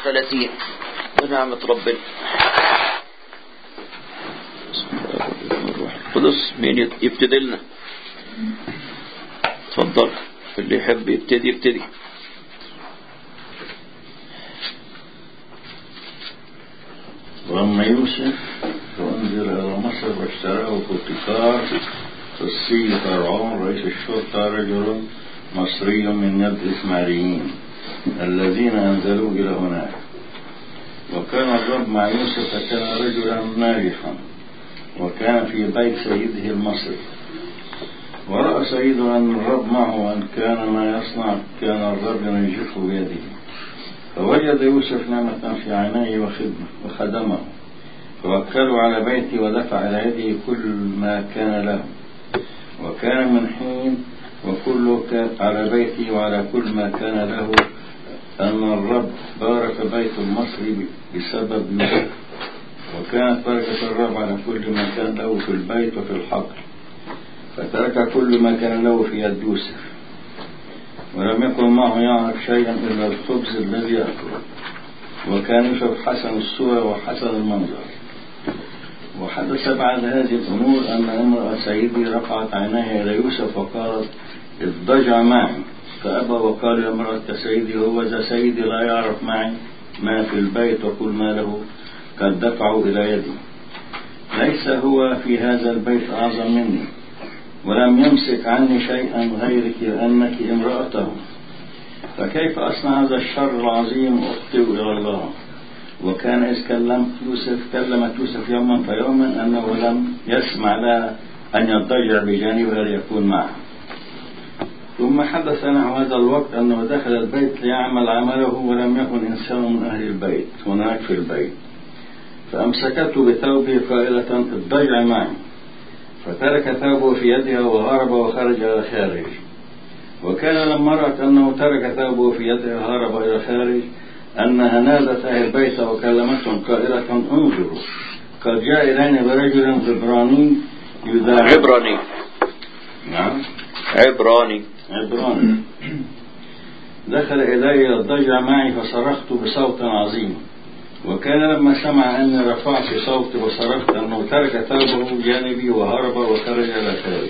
34 ونعمة ربنا الروح القدس مين يبتدي لنا اتفضل اللي يحب يبتدي يبتدي وأما يوسف فأنزل إلى مصر واشتراه بوتيفار قسي فرعون رئيس الشرطة رجل مصري من يد الإسماعيليين الذين أنزلوا إلى هناك وكان الرب مع يوسف فكان رجلا ناجحا وكان في بيت سيده المصري ورأى سيده أن الرب معه وأن كان ما يصنع كان الرب ينجحه بيده فوجد يوسف نعمة في عينيه وخدمة وخدمه فوكله على بيته ودفع إلى يده كل ما كان له وكان من حين وكل على بيته وعلى كل ما كان له أن الرب بارك بيت المصري بسبب يوسف وكانت بركة الرب على كل ما كان له في البيت وفي الحقل فترك كل ما كان له في يد يوسف ولم يكن معه يعرف شيئا إلا الخبز الذي يأكله وكان يوسف حسن الصورة وحسن المنظر وحدث بعد هذه الأمور أن امرأة سيدي رفعت عينيها إلى يوسف وقالت اضطجع معي فأبى وقال يا امرأة سيدي هو ذا سيدي لا يعرف معي ما في البيت وكل ما له قد دفعوا إلى يدي ليس هو في هذا البيت أعظم مني ولم يمسك عني شيئا غيرك لأنك امرأته فكيف أصنع هذا الشر العظيم وأخطئ إلى الله وكان إذ كلمت يوسف كلمت يوسف يوما فيوما أنه لم يسمع لها أن يضطجع بجانبها ليكون معها ثم حدث نحو هذا الوقت أنه دخل البيت ليعمل عمله ولم يكن إنسان من أهل البيت هناك في البيت فأمسكته بثوبه قائلة اضطجع معي فترك ثوبه في يدها وهرب وخرج إلى الخارج وكان لما رأت أنه ترك ثوبه في يدها هرب إلى الخارج أنها نادت أهل البيت وكلمتهم قائلة انظروا قد جاء إلينا برجل عبراني يداعب عبراني نعم عبراني عبراني دخل إلي الضجع معي فصرخت بصوت عظيم وكان لما سمع أني رفعت صوتي وصرخت أنه ترك ثوبه بجانبي وهرب وخرج إلى خارج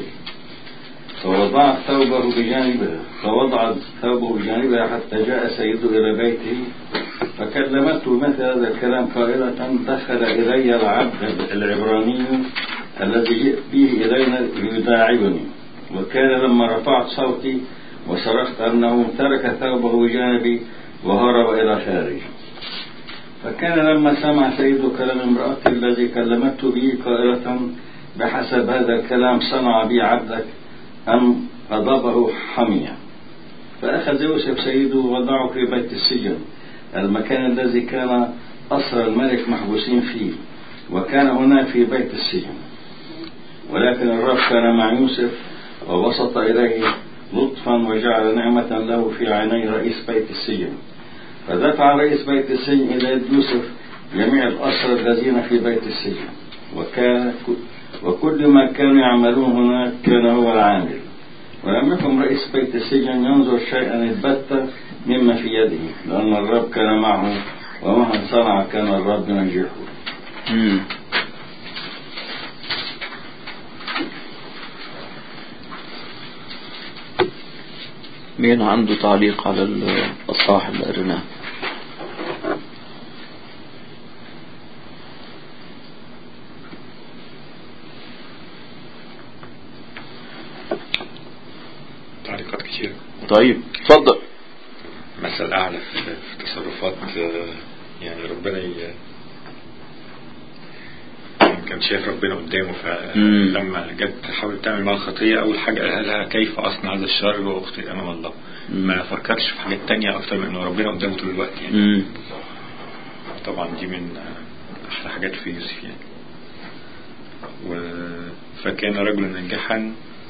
فوضعت ثوبه بجانبها فوضعت ثوبه بجانبها حتى جاء سيده إلى بيته فكلمته مثل هذا الكلام قائلة دخل إلي العبد العبراني الذي جئت به إلينا ليداعبني وكان لما رفعت صوتي وصرخت أنه ترك ثوبه بجانبي وهرب إلى خارج فكان لما سمع سيد كلام امرأتي الذي كلمته به قائلة بحسب هذا الكلام صنع بي عبدك أم غضبه حمية فأخذ يوسف سيده ووضعه في بيت السجن المكان الذي كان أسر الملك محبوسين فيه وكان هناك في بيت السجن ولكن الرب كان مع يوسف ووسط إليه لطفا وجعل نعمة له في عيني رئيس بيت السجن فدفع رئيس بيت السجن إلى يد يوسف جميع الأسرى الذين في بيت السجن وكان وكل ما كانوا يعملون هناك كان هو العامل ولم يكن رئيس بيت السجن ينظر شيئا البتة مما في يده لأن الرب كان معه ومهما صنع كان الرب ينجحه مم. مين عنده تعليق على الأصحاح اللي قريناه تعليقات كتير طيب اتفضل مثل أعلى في في تصرفات آه، يعني ربنا ي... يعني كان شايف ربنا قدامه مم. فلما جت تحاول تعمل معاه خطية أول حاجة قالها لها كيف أصنع هذا الشر وأخطئ أمام الله مم. ما فكرش في حاجات تانية أكتر من إنه ربنا قدامه طول الوقت يعني مم. طبعا دي من آه، أحلى حاجات في يوسف يعني و... فكان رجلا ناجحا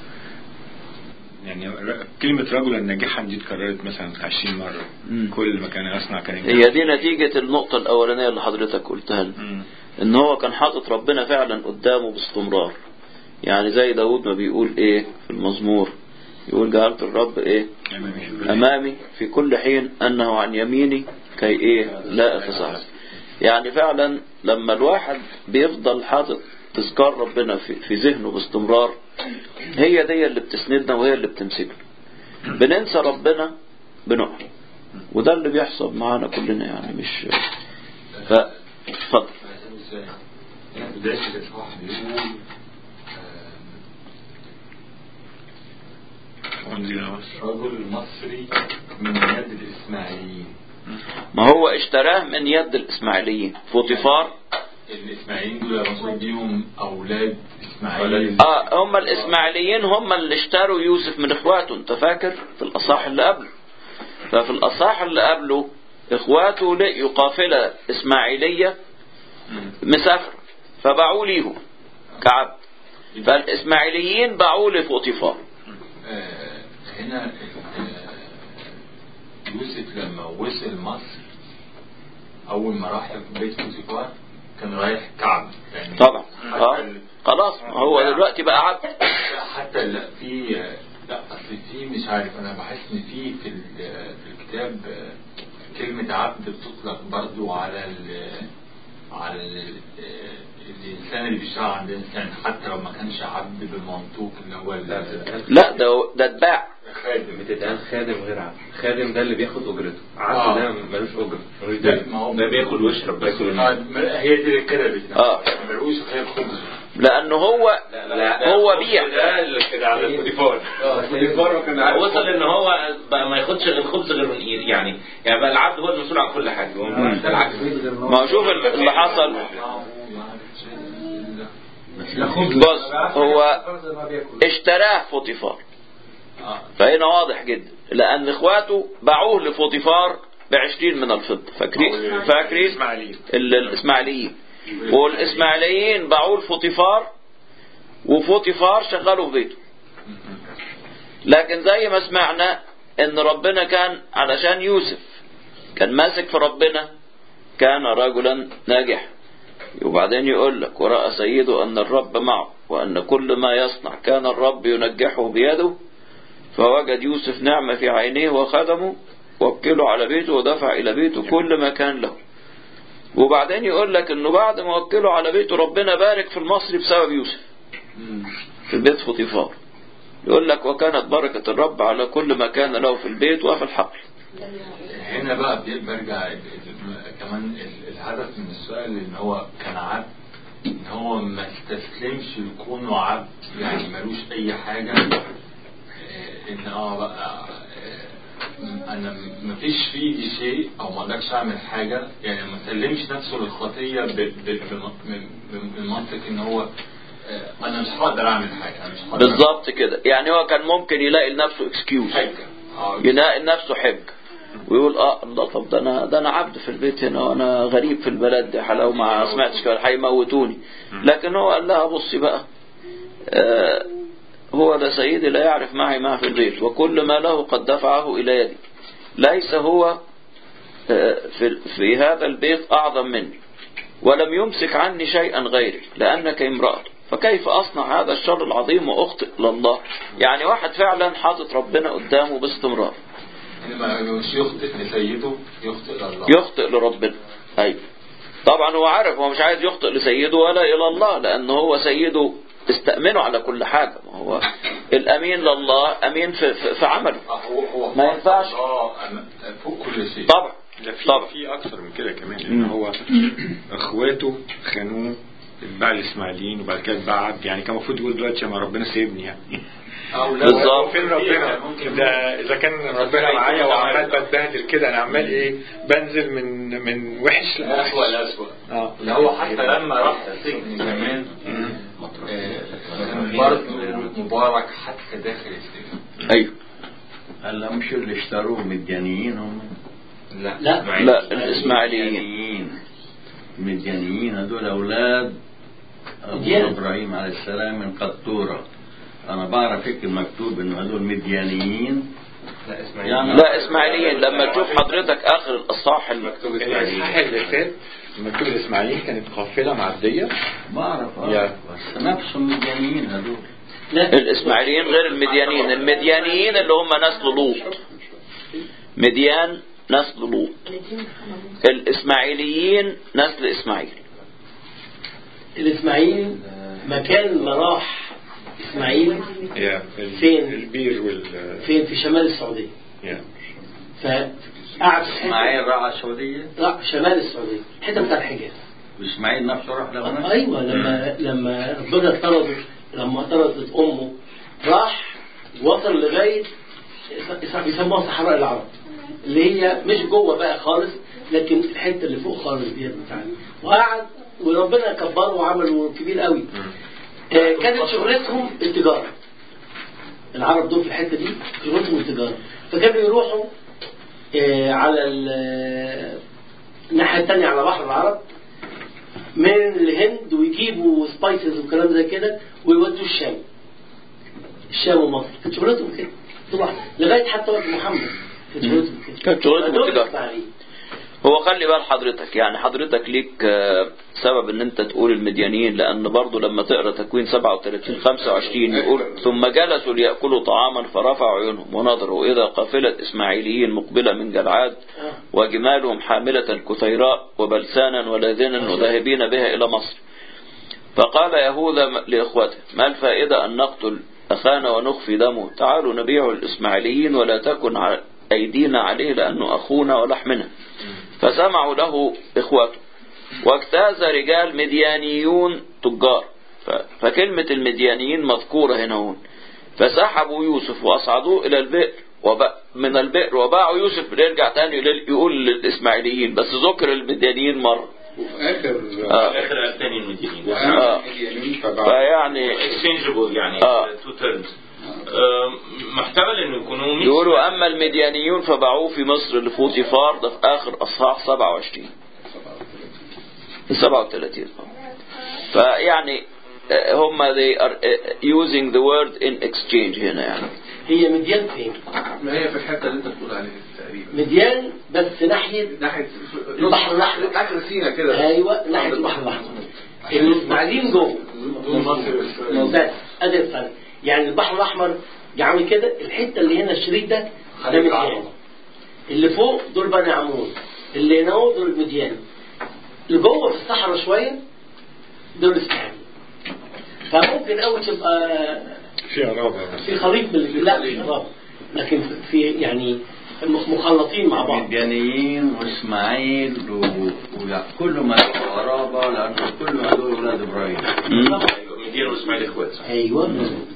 يعني ر- كلمة رجلا ناجحا دي اتكررت مثلا 20 مرة مم. كل ما كان يصنع كان ينجح. هي دي نتيجة النقطة الأولانية اللي حضرتك قلتها لنا مم. إن هو كان حاطط ربنا فعلا قدامه باستمرار يعني زي داود ما بيقول إيه في المزمور يقول جعلت الرب إيه أمامي في كل أمامي في كل حين أنه عن يميني كي ايه لا اتسعس يعني فعلا لما الواحد بيفضل حاطط تذكار ربنا في, في ذهنه باستمرار هي دي اللي بتسندنا وهي اللي بتمسكنا بننسى ربنا بنقع وده اللي بيحصل معانا كلنا يعني مش ف اتفضل بداية الإصحاح بيقول أنزل مصر رجل مصري من يد الإسماعيليين ما هو اشتراه من يد الاسماعيليين فوطيفار الإسماعيليين دول مقصود بيهم أولاد إسماعيل اه هم الاسماعيليين هم اللي اشتروا يوسف من اخواته انت فاكر في الاصح اللي قبله ففي الاصح اللي قبله اخواته لقيوا قافلة اسماعيلية مسافرة فباعوه ليهم كعبد فالاسماعيليين باعوه لفوطيفار آه، هنا آه، يوسف لما وصل مصر أول ما راح بيت بوتيفار كان رايح كعب يعني طبعا حتى اه ال- خلاص ما هو دلوقتي بقى عبد حتى لا في لا اصل في مش عارف انا بحس ان في في ال- في الكتاب آه، كلمة عبد بتطلق برضو على ال على ال الانسان اللي بيشتغل عند الانسان حتى لو ما كانش عبد بالمنطوق اللي هو ال- لا ده ده اتباع خادم بتتقال خادم غير عبد خادم ده اللي بياخد اجرته آه. عبد ده ملوش اجره ملوش لا، دخل. ما هو- ده بياكل ويشرب بياكل آه، ما- هي دي كده بتنام. آه. ملوش غير خبز لانه هو هو بيع ده اللي كده على بوتيفار بوتيفار كان وصل ان هو بقى ما ياخدش غير الخبز غير من ايد يعني يعني بقى العبد هو المسؤول عن كل حاجه هو ده العكس ما هو شوف اللي حصل بص هو اشتراه فوطيفار فهنا واضح جدا لان اخواته باعوه لفوطيفار بعشرين من الفضة فاكرين فاكرين إسماعيليين ال- الاسماعيليين والاسماعيليين باعوه لفوطيفار وفوطيفار شغله في بيته لكن زي ما سمعنا ان ربنا كان علشان يوسف كان ماسك في ربنا كان رجلا ناجحا وبعدين يقول لك ورأى سيده أن الرب معه وأن كل ما يصنع كان الرب ينجحه بيده فوجد يوسف نعمة في عينيه وخدمه وكله على بيته ودفع إلى بيته كل ما كان له وبعدين يقول لك أنه بعد ما وكله على بيته ربنا بارك في المصري بسبب يوسف في بيت فطيفار يقول لك وكانت بركة الرب على كل ما كان له في البيت وفي الحقل هنا بقى بي- برجع ال- ال- كمان ال- الهدف من السؤال ان هو كان عبد ان هو ما استسلمش يكونوا عبد يعني ملوش اي حاجة آه، ان اه بقى آه، انا ما فيش في ايدي شيء او ما اقدرش اعمل حاجة يعني ما سلمش نفسه للخطية ب- ب- بم- بم- بمنطق ان هو آه، انا مش هقدر اعمل حاجة انا مش هقدر بالظبط كده يعني هو كان ممكن يلاقي لنفسه اكسكيوز حاجة آه، يلاقي لنفسه حج ويقول اه الله طب ده انا ده انا عبد في البيت هنا وانا غريب في البلد دي لو ما سمعتش كده هيموتوني لكن هو قال لها بصي بقى آه هو ده سيدي لا يعرف معي ما في البيت وكل ما له قد دفعه الى يدي ليس هو آه في, في هذا البيت اعظم مني ولم يمسك عني شيئا غيري لانك امرأة فكيف اصنع هذا الشر العظيم واخطئ لله يعني واحد فعلا حاطط ربنا قدامه باستمرار يعني ما مش يخطئ لسيده يخطئ لله يخطئ لربنا أيوة طبعا هو عارف هو مش عايز يخطئ لسيده ولا إلى الله لأن هو سيده استأمنه على كل حاجة ما هو الأمين لله أمين في, في, في عمله آه، هو هو ما ينفعش. الله أم- فوق كل شيء طبعا لا في طبعا في اكثر من كده كمان ان هو اخواته خانوه اتباع الاسماعيليين وبعد كده اتباع عبد يعني كان المفروض يقول دلوقتي ما ربنا سيبني يعني أو لا بالظبط. فين ربنا ممكن ده اذا كان ربنا معايا وعمال بتبهدل كده انا عمال ايه بنزل من من وحش أسوأ لأوحش لأسوأ اه اللي هو حتى لما راح السجن كمان آه، كان برضه مبارك حتى داخل السجن أيوة هلا مش اللي اشتروه مديانيين هم لا لا لا الإسماعيليين مديانيين مديانيين هدول أولاد أبو مديان. إبراهيم عليه السلام من قطورة أنا بعرف هيك مكتوب إنه هدول مديانيين لا اسماعيل يعني- لا إسماعيليين لما تشوف حضرتك آخر الإصحاح ال- مكتوب الاصحاح اسماعيل اللي فات مكتوب الاسماعيليين كانت قافله معديه بعرف آه يا. بس نفسهم مديانيين هدول الإسماعيليين غير المديانيين المديانيين اللي هم نسل لوط مديان نسل لوط الإسماعيليين نسل إسماعيل الإسماعيلي مكان ما راح إسماعيل يا ال- فين؟ البير وال فين في شمال السعودية يا فقعد في حتة اسماعيل راح على السعودية راح شمال السعودية الحتة بتاع الحجاز واسماعيل نفسه راح لهناك ايوه لما لما ربنا طرده لما طردت امه راح وصل لغايه بيسموها صحراء العرب اللي هي مش جوه بقى خالص لكن الحته اللي فوق خالص ديت بتاعنا وقعد وربنا كبره وعمله كبير قوي آه، كانت شغلتهم التجاره العرب دول في الحته دي شغلتهم التجاره فكانوا يروحوا آه، على ال- الناحيه الثانيه على بحر العرب من الهند ويجيبوا سبايسز وكلام زي كده ويودوا الشام الشام ومصر كانت شغلتهم كده طبعا لغايه حتى وقت محمد كانت شغلتهم كده كانت شغلتهم فدول التجارة. إسماعيليين. هو خلي بال حضرتك يعني حضرتك ليك آه، سبب ان انت تقول المديانيين لان برضو لما تقرا تكوين 37 25 يقول ثم جلسوا ليأكلوا طعاما فرفعوا عيونهم ونظروا اذا قافلة اسماعيليين مقبلة من جلعاد آه. وجمالهم حاملة كثيراء وبلسانا ولاذنا وذاهبين بها الى مصر فقال يهوذا لإخوته ما الفائدة أن نقتل أخانا ونخفي دمه تعالوا نبيع الإسماعيليين ولا تكن ع- أيدينا عليه لأنه أخونا ولحمنا فسمعوا له إخوته واجتاز رجال مديانيون تجار ف- فكلمة المديانيين مذكورة هنا هون فسحبوا يوسف وأصعدوه إلى البئر وب... من البئر وباعوا يوسف يرجع تاني لل- يقول للإسماعيليين بس ذكر المديانيين مرة وفي اخر آه. في الاخر قال تاني المدينين آه. واهم المديانين فبعد فيعني اكسشينجبل يعني آه. تو تيرمز محتمل انه يكونوا مش يقولوا أما المديانيون فباعوه في مصر لفوتيفار ده في آخر أصحاح 27 37 فيعني آه، هم they are آه، using the word in exchange هنا يعني هي مديان فين؟ ما هي في الحته اللي انت بتقول عليها تقريبا مديان بس ناحيه ناحيه البحر الأحمر. اخر سينا كده ايوه ناحيه البحر الاحمر الاسماعيليين جوه بس ادي الفرق يعني البحر الاحمر عامل كده الحته اللي هنا الشريط ده ده خليج مديان العرب. اللي فوق دول بني عمون اللي هنا هو دول مديان اللي جوه في الصحراء شويه دول اسماعيليين فممكن قوي تبقى في قرابة في خليط بال لا في خليط لكن في يعني مخلطين مع بعض مديانيين واسماعيل و- وكل ما له قرابه لان كل ما دول اولاد ابراهيم مديان واسماعيل اخوات ايوه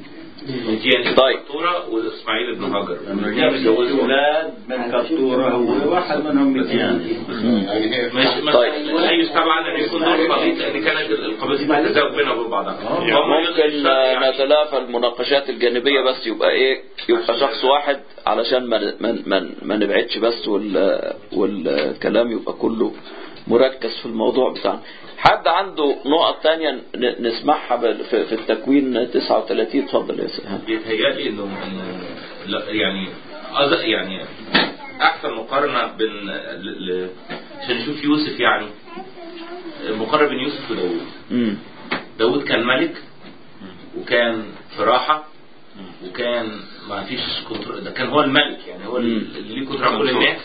مديان طيب. طورة واسماعيل ابن هاجر لما جاب اولاد من كبتوره هو واحد منهم مدياني يعني هي مش مش طيب. ايوه طبعا ان يكون دول خليط لان كانت القبائل دي بتتزاوج بينها وبين بعضها هم ممكن آه، نتلافى المناقشات الجانبية بس يبقى ايه يبقى شخص واحد علشان ما ما ما, ما نبعدش بس وال والكلام يبقى كله مركز في الموضوع بتاعنا حد عنده نقط تانية ن- نسمعها بال- في في التكوين 39 اتفضل يا سهام بيتهيألي انه انه لا يعني أز- يعني احسن مقارنه بين ل- ل- عشان نشوف يوسف يعني مقارنه بين يوسف وداوود مم. داوود كان ملك وكان في راحه وكان ما فيش كنترول ده كان هو الملك يعني هو اللي ليه كنترول على كل الناس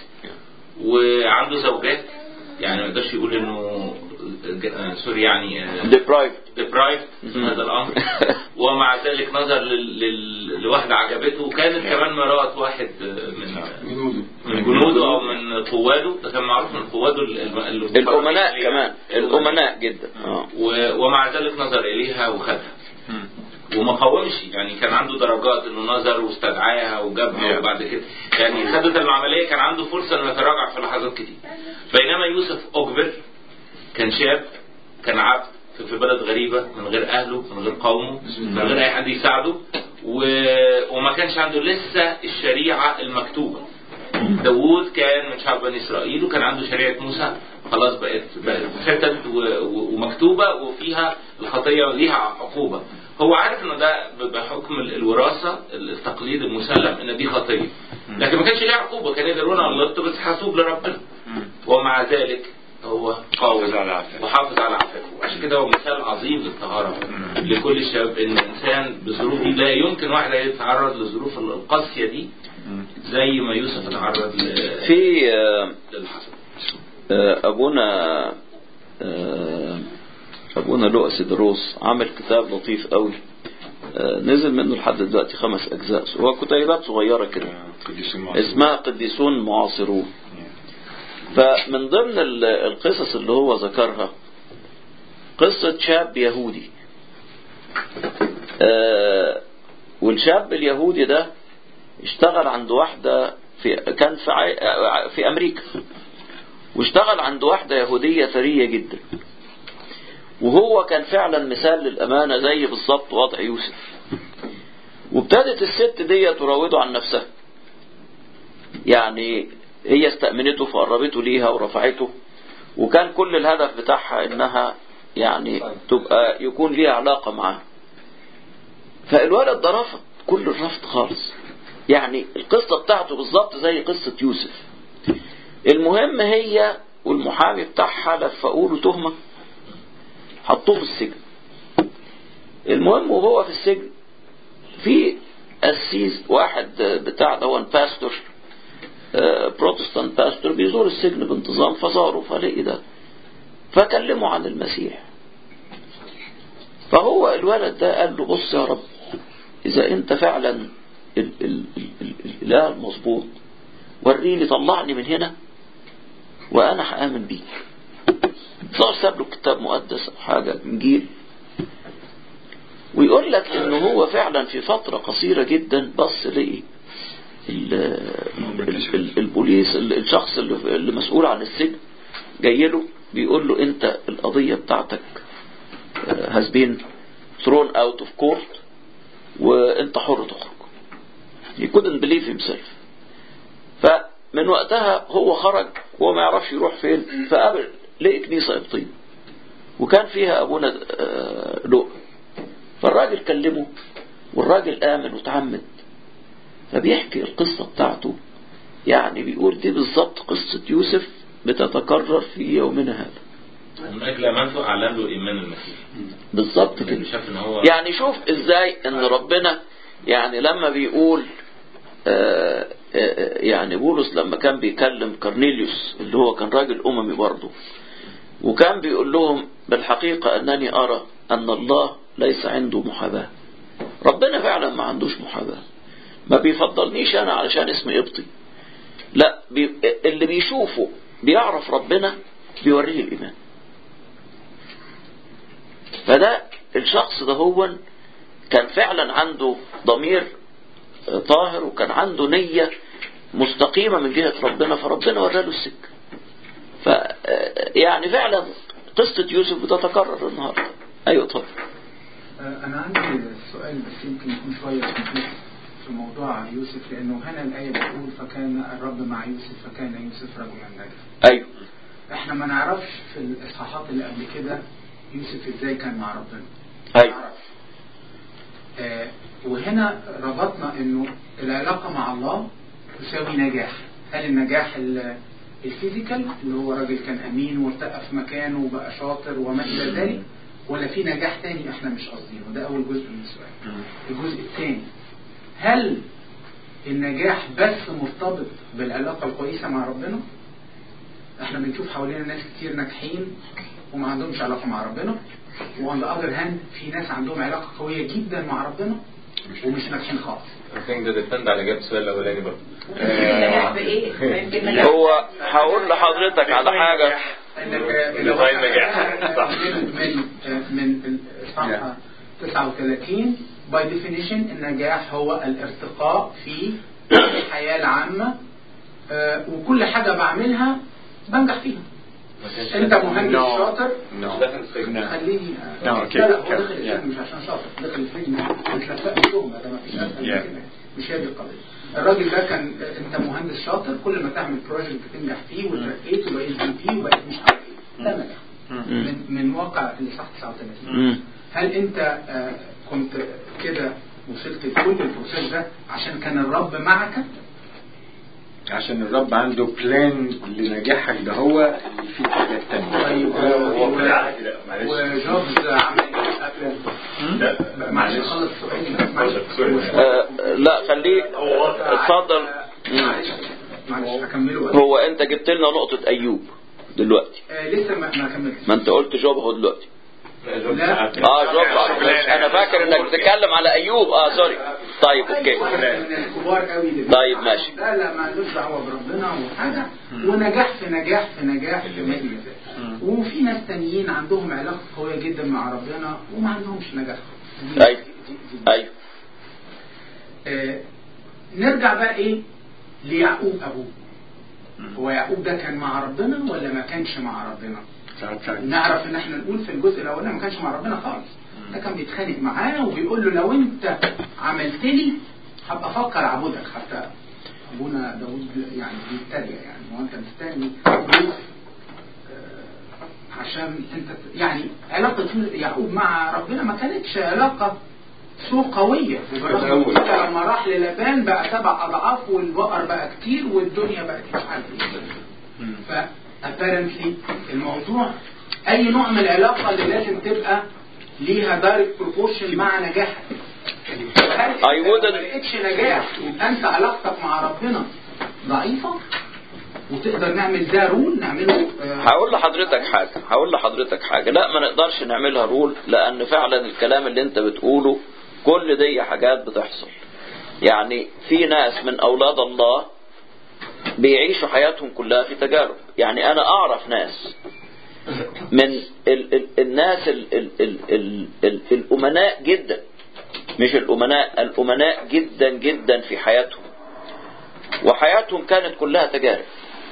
وعنده زوجات يعني ما يقدرش يقول انه ج- آه، سوري يعني آه، deprived deprived في هذا الامر ومع ذلك نظر لل- لل- لواحدة عجبته وكانت كمان مرات واحد من من جنوده او من قواده ده كان معروف من قواده ال- ال- اللي الأمناء كمان الأمناء جدا اه و- ومع ذلك نظر اليها وخدها وما قاومش يعني كان عنده درجات انه نظر واستدعاها وجابها وبعد كده يعني خدت العمليه كان عنده فرصه انه يتراجع في لحظات كتير بينما يوسف اجبر كان شاب كان عبد في- في بلد غريبه من غير اهله من غير قومه من غير اي حد يساعده و... وما كانش عنده لسه الشريعه المكتوبه داوود كان من شعب بني اسرائيل وكان عنده شريعه موسى خلاص بقت بقت ختت و- و- ومكتوبه وفيها الخطيه وليها عقوبه هو عارف انه ده ب- بحكم ال- الوراثه التقليد المسلم ان دي خطيه لكن ما كانش ليه عقوبه كان يقدرون غلطت بس حاسوب لربنا ومع ذلك هو قاوم حافظ على عفافه. وحافظ على عفافه وعشان كده هو مثال عظيم للطهاره لكل الشباب ان الانسان بظروف دي لا يمكن واحد يتعرض للظروف القاسيه دي زي ما يوسف اتعرض ل- في آه، للحسد آه، أبونا آه، أبونا لؤس دروس عمل كتاب لطيف قوي آه، نزل منه لحد دلوقتي خمس أجزاء هو كتيبات صغيرة كده قديس المعصوم. اسمها قديسون معاصرون فمن ضمن ال- القصص اللي هو ذكرها قصة شاب يهودي آه، والشاب اليهودي ده اشتغل عند واحدة في كان في عي- في أمريكا واشتغل عند واحدة يهودية ثرية جدا وهو كان فعلا مثال للأمانة زي بالظبط وضع يوسف وابتدت الست دي تراوده عن نفسها يعني هي استأمنته فقربته ليها ورفعته وكان كل الهدف بتاعها انها يعني تبقى يكون ليها علاقة معاه فالولد ده رفض كل الرفض خالص يعني القصة بتاعته بالظبط زي قصة يوسف المهم هي والمحامي بتاعها لفقوا له تهمة حطوه في السجن المهم وهو في السجن في قسيس واحد بتاع ده باستور بروتستانت باستور بيزور السجن بانتظام فزاره فلقي ده فكلمه عن المسيح فهو الولد ده قال له بص يا رب إذا أنت فعلا ال ال ال ال الإله المظبوط وريني طلعني من هنا وأنا هآمن بيك صار ساب له كتاب مقدس أو حاجة إنجيل ويقول لك إن هو فعلا في فترة قصيرة جدا بص لقي ال- ال- ال- البوليس ال- الشخص اللي اللي مسؤول عن السجن جاي له بيقول له انت القضية بتاعتك uh, has been thrown out of court وانت حر تخرج he couldn't believe himself فمن وقتها هو خرج وهو ما يعرفش يروح فين فقابل لقي كنيسة قبطية وكان فيها أبونا آه، لؤ فالراجل كلمه والراجل آمن وتعمد فبيحكي القصة بتاعته يعني بيقول دي بالظبط قصة يوسف بتتكرر في يومنا هذا من اجل امانته اعلن له ايمان المسيح بالظبط لانه كده شاف ان هو يعني شوف ازاي ان ربنا يعني لما بيقول آه، آه، يعني بولس لما كان بيكلم كورنيليوس اللي هو كان راجل اممي برضه وكان بيقول لهم بالحقيقة انني ارى ان الله ليس عنده محاباة ربنا فعلا ما عندوش محاباة ما بيفضلنيش انا علشان اسمي قبطي لا بي... اللي بيشوفه بيعرف ربنا بيوريه الايمان فده الشخص ده هو كان فعلا عنده ضمير طاهر وكان عنده نية مستقيمة من جهة ربنا فربنا وراله السكة ف يعني فعلا قصة يوسف بتتكرر النهاردة أيوة طبعا آه، أنا عندي سؤال بس يمكن يكون شوية كونفليكت في موضوع يوسف لأنه هنا الآية بتقول فكان الرب مع يوسف فكان يوسف رجلا ناجحا أيوة إحنا ما نعرفش في الإصحاحات اللي قبل كده يوسف إزاي كان مع ربنا أيوة نعرفش. آه وهنا ربطنا إنه العلاقة مع الله تساوي نجاح هل النجاح ال- الفيزيكال اللي هو راجل كان أمين وارتقى في مكانه وبقى شاطر وما إلى ذلك ولا في نجاح تاني احنا مش قاصدينه ده اول جزء من السؤال الجزء الثاني هل النجاح بس مرتبط بالعلاقة الكويسة مع ربنا احنا بنشوف حوالينا ناس كتير ناجحين وما عندهمش علاقة مع ربنا وان ذا اذر هاند في ناس عندهم علاقة قوية جدا مع ربنا ومش ناجحين خالص I think ده ديبند على اجابه السؤال الاولاني برضه نجاح بايه؟ ما يمكن نجاح هو هقول لحضرتك على حاجة انك اللي طيب نجاح. صح. من من الصفحه 39 باي ديفينيشن النجاح هو الارتقاء في الحياه العامه آه، وكل حاجه بعملها بنجح فيها انت مهندس No. شاطر No. داخل السجن. No. خليني No, okay. لا لا هو Okay. داخل Yeah. السجن مش عشان شاطر داخل السجن اتلفق التهمه ده ما فيش اسهل من Yeah. كده مش هي دي القضيه الراجل ده كان انت مهندس شاطر كل ما تعمل بروجكت تنجح فيه وترقيت وبقيت في بي وبقيت مش عارف ايه ده نجاح من من واقع الاصحاح 39 مم. هل انت آه، كنت كده وصلت لكل البروسيس ده عشان كان الرب معك عشان الرب عنده بلان لنجاحك ده هو اللي فيه حاجات تانية طيب هو في العهد لا معلش وجوبز عمل ايه؟ لا معلش خلص سؤالي اتفضل، سوري. آه، لا خليه اتفضل مم. معلش معلش هكمله بس. هو انت جبت لنا نقطة ايوب دلوقتي آه لسه ما ما كملتش ما انت قلت جوب اهو دلوقتي لا اه جوب انا فاكر انك بتتكلم على ايوب اه سوري طيب اوكي واحد من الكبار قوي اللي طيب، ماشي. ده لا مالوش دعوه بربنا وحاجه ونجاح في نجاح في نجاح في ما الى ذلك وفي ناس تانيين عندهم علاقه قويه جدا مع ربنا وما عندهمش نجاح دي- أيوة. دي- دي- ايوه آه، نرجع بقى ايه ليعقوب ابوه هو يعقوب ده كان مع ربنا ولا ما كانش مع ربنا ساعات ساعات نعرف ان احنا نقول في الجزء الاولاني ما كانش مع ربنا خالص ده كان بيتخانق معاه وبيقول له لو انت عملت لي هبقى افكر اعبدك حتى ابونا داوود يعني بيتريق يعني هو انت مستني ضيوف آه، عشان انت ت- يعني علاقه يعقوب مع ربنا ما كانتش علاقه سو قوية وبالرغم من الأول. كده لما راح للبان بقى سبع أضعاف والبقر بقى كتير والدنيا بقت مش عارف ايه ف apparently الموضوع أي نوع من العلاقة اللي لازم تبقى ليها دايركت بروبورشن مع نجاحك هل I أنت wouldn't- لو ما لقيتش نجاح يبقى أنت علاقتك مع ربنا ضعيفة وتقدر نعمل ده رول نعمله آه، هقول لحضرتك حاجة هقول لحضرتك حاجة لا ما نقدرش نعملها رول لأن فعلا الكلام اللي أنت بتقوله كل دي حاجات بتحصل يعني في ناس من أولاد الله بيعيشوا حياتهم كلها في تجارب يعني أنا أعرف ناس من ال ال الناس ال ال ال ال ال الأمناء جدا مش الأمناء الأمناء جدا جدا في حياتهم وحياتهم كانت كلها تجارب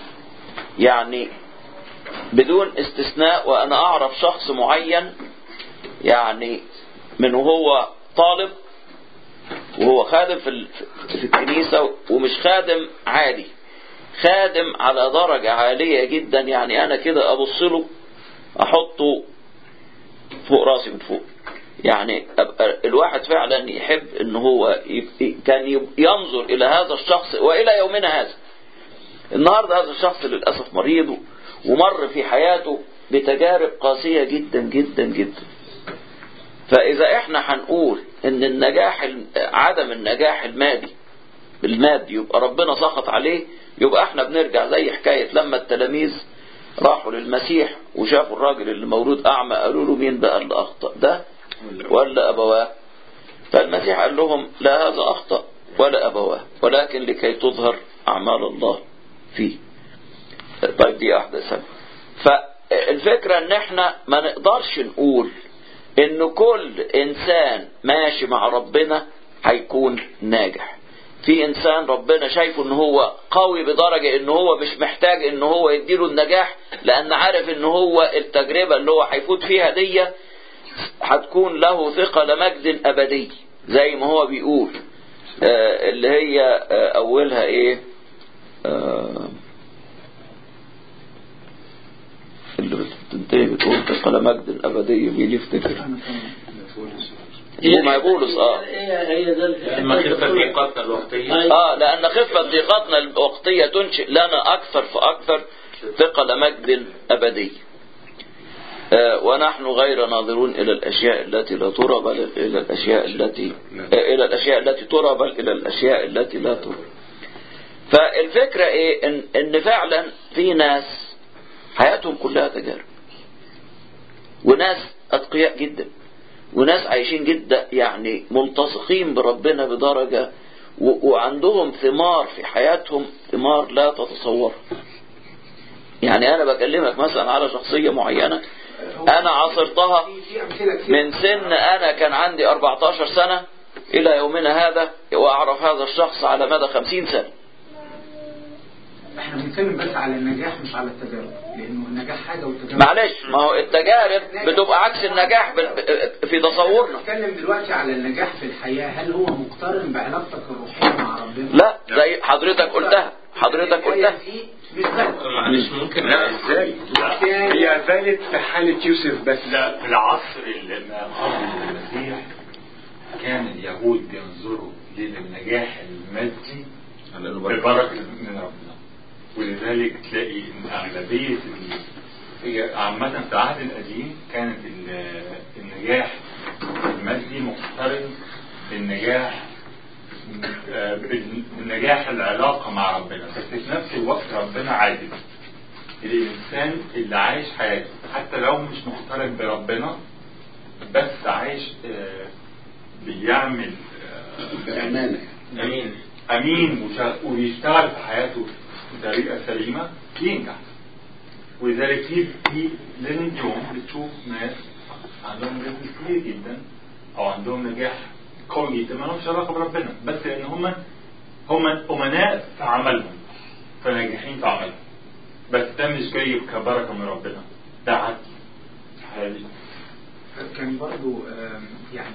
يعني بدون استثناء وانا اعرف شخص معين يعني من وهو طالب وهو خادم في ال- في الكنيسة ومش خادم عادي خادم على درجة عالية جدا يعني انا كده ابص له احطه فوق راسي من فوق يعني أبقى الواحد فعلا يحب ان هو يب- كان يب- ينظر الى هذا الشخص والى يومنا هذا النهارده هذا الشخص للاسف مريض ومر في حياته بتجارب قاسيه جدا جدا جدا فاذا احنا هنقول ان النجاح الم- عدم النجاح المادي المادي يبقى ربنا سخط عليه يبقى احنا بنرجع زي حكايه لما التلاميذ راحوا للمسيح وشافوا الراجل اللي مولود اعمى قالوا له مين بقى اللي اخطا ده ولا ابواه فالمسيح قال لهم لا هذا اخطا ولا ابواه ولكن لكي تظهر اعمال الله فيه طيب دي واحدة سنة فالفكرة ان احنا ما نقدرش نقول ان كل انسان ماشي مع ربنا هيكون ناجح في انسان ربنا شايفه ان هو قوي بدرجة ان هو مش محتاج ان هو يديله النجاح لان عارف ان هو التجربة اللي هو هيفوت فيها دي هتكون له ثقة لمجد ابدي زي ما هو بيقول آه اللي هي آه اولها ايه آه اللي بتنتهي بتقول ثقة لمجد ابدي مين يفتكر ما بولس اه هي هي ده لما خفت ضيقتنا الوقتية اه لان خفة ضيقتنا الوقتية تنشئ لنا اكثر فاكثر ثقة لمجد ابدي آه ونحن غير ناظرون الى الاشياء التي لا ترى بل الى الاشياء التي آه الى الاشياء التي ترى بل الى الاشياء التي لا ترى فالفكرة ايه ان, إن فعلا في ناس حياتهم كلها تجارب وناس اتقياء جدا وناس عايشين جدا يعني ملتصقين بربنا بدرجة و- وعندهم ثمار في حياتهم ثمار لا تتصورها يعني انا بكلمك مثلا على شخصية معينة انا عاصرتها في في امثله كتير من سن انا كان عندي 14 سنة الى يومنا هذا واعرف هذا الشخص على مدى 50 سنة احنا بنتكلم بس على النجاح مش على التجارب لانه النجاح حاجه والتجارب معلش ما هو التجارب بتبقى عكس النجاح بال- في تصورنا بنتكلم دلوقتي على النجاح في الحياه هل هو مقترن بعلاقتك الروحيه مع ربنا؟ لا زي حضرتك قلتها حضرتك قلتها دي مش بس معلش ممكن لا ازاي هي زالت في حالة يوسف بس لا في العصر اللي ما قبل المسيح كان اليهود بينظروا للنجاح المادي ببركة من ربنا ولذلك تلاقي ان اغلبية ال- هي عامة في العهد القديم كانت ال- النجاح المادي مقترن بالنجاح آه، بال- بنجاح العلاقة مع ربنا بس في نفس الوقت ربنا عادل الإنسان اللي عايش حياته حتى لو مش مقترن بربنا بس عايش آه، بيعمل آه، بأمانة أمين أمين وشا- وبيشتغل في حياته بطريقة سليمة ينجح ولذلك في في لازم يوم بتشوف ناس عندهم بيزنس كبير جدا أو عندهم نجاح قوي جدا ما لهمش علاقة بربنا بس لأن هم هم أمناء في عملهم فناجحين في عملهم بس ده مش جاي كبركة من ربنا ده عدل حالي كان برضو آم، يعني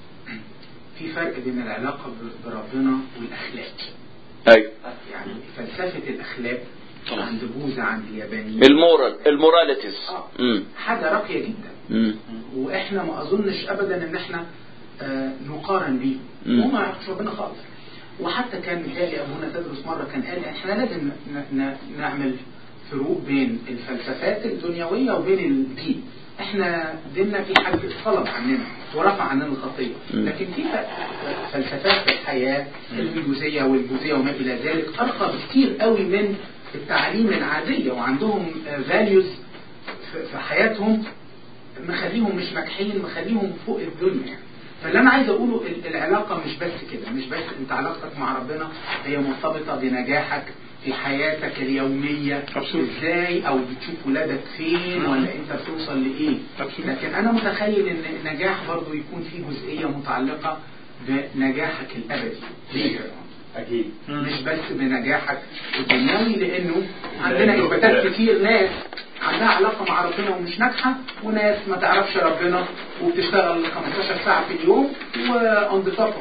في فرق بين العلاقة ب- بربنا والأخلاق ايوه يعني فلسفة الأخلاق عند بوذا عند اليابانيين المورال الموراليتيز آه. امم حاجة راقية جدا امم واحنا ما اظنش ابدا ان احنا آه، نقارن بيه مم. وما يعرفش ربنا خالص وحتى كان متهيألي ابونا تدرس مره كان قال احنا لازم ن- ن- نعمل فروق بين الفلسفات الدنيويه وبين الدين احنا ديننا في حاجه طلب عننا ورفع عننا الخطيه مم. لكن في ف- فلسفات في الحياه الهندوسيه والبوذيه وما الى ذلك ارقى بكتير قوي من التعليم العاديه وعندهم فاليوز في حياتهم مخليهم مش ناجحين مخليهم فوق الدنيا يعني. فاللي انا عايز اقوله ال- العلاقه مش بس كده مش بس انت علاقتك مع ربنا هي مرتبطه بنجاحك في حياتك اليوميه ازاي او بتشوف ولادك فين ولا انت بتوصل لايه لكن انا متخيل ان النجاح برضو يكون فيه جزئيه متعلقه بنجاحك الابدي ليه؟ أكيد مش بس بنجاحك الدنيوي لانه عندنا اثباتات كتير ناس عندها علاقه مع ربنا ومش ناجحه وناس ما تعرفش ربنا وبتشتغل 15 ساعه في اليوم وأون ذا توب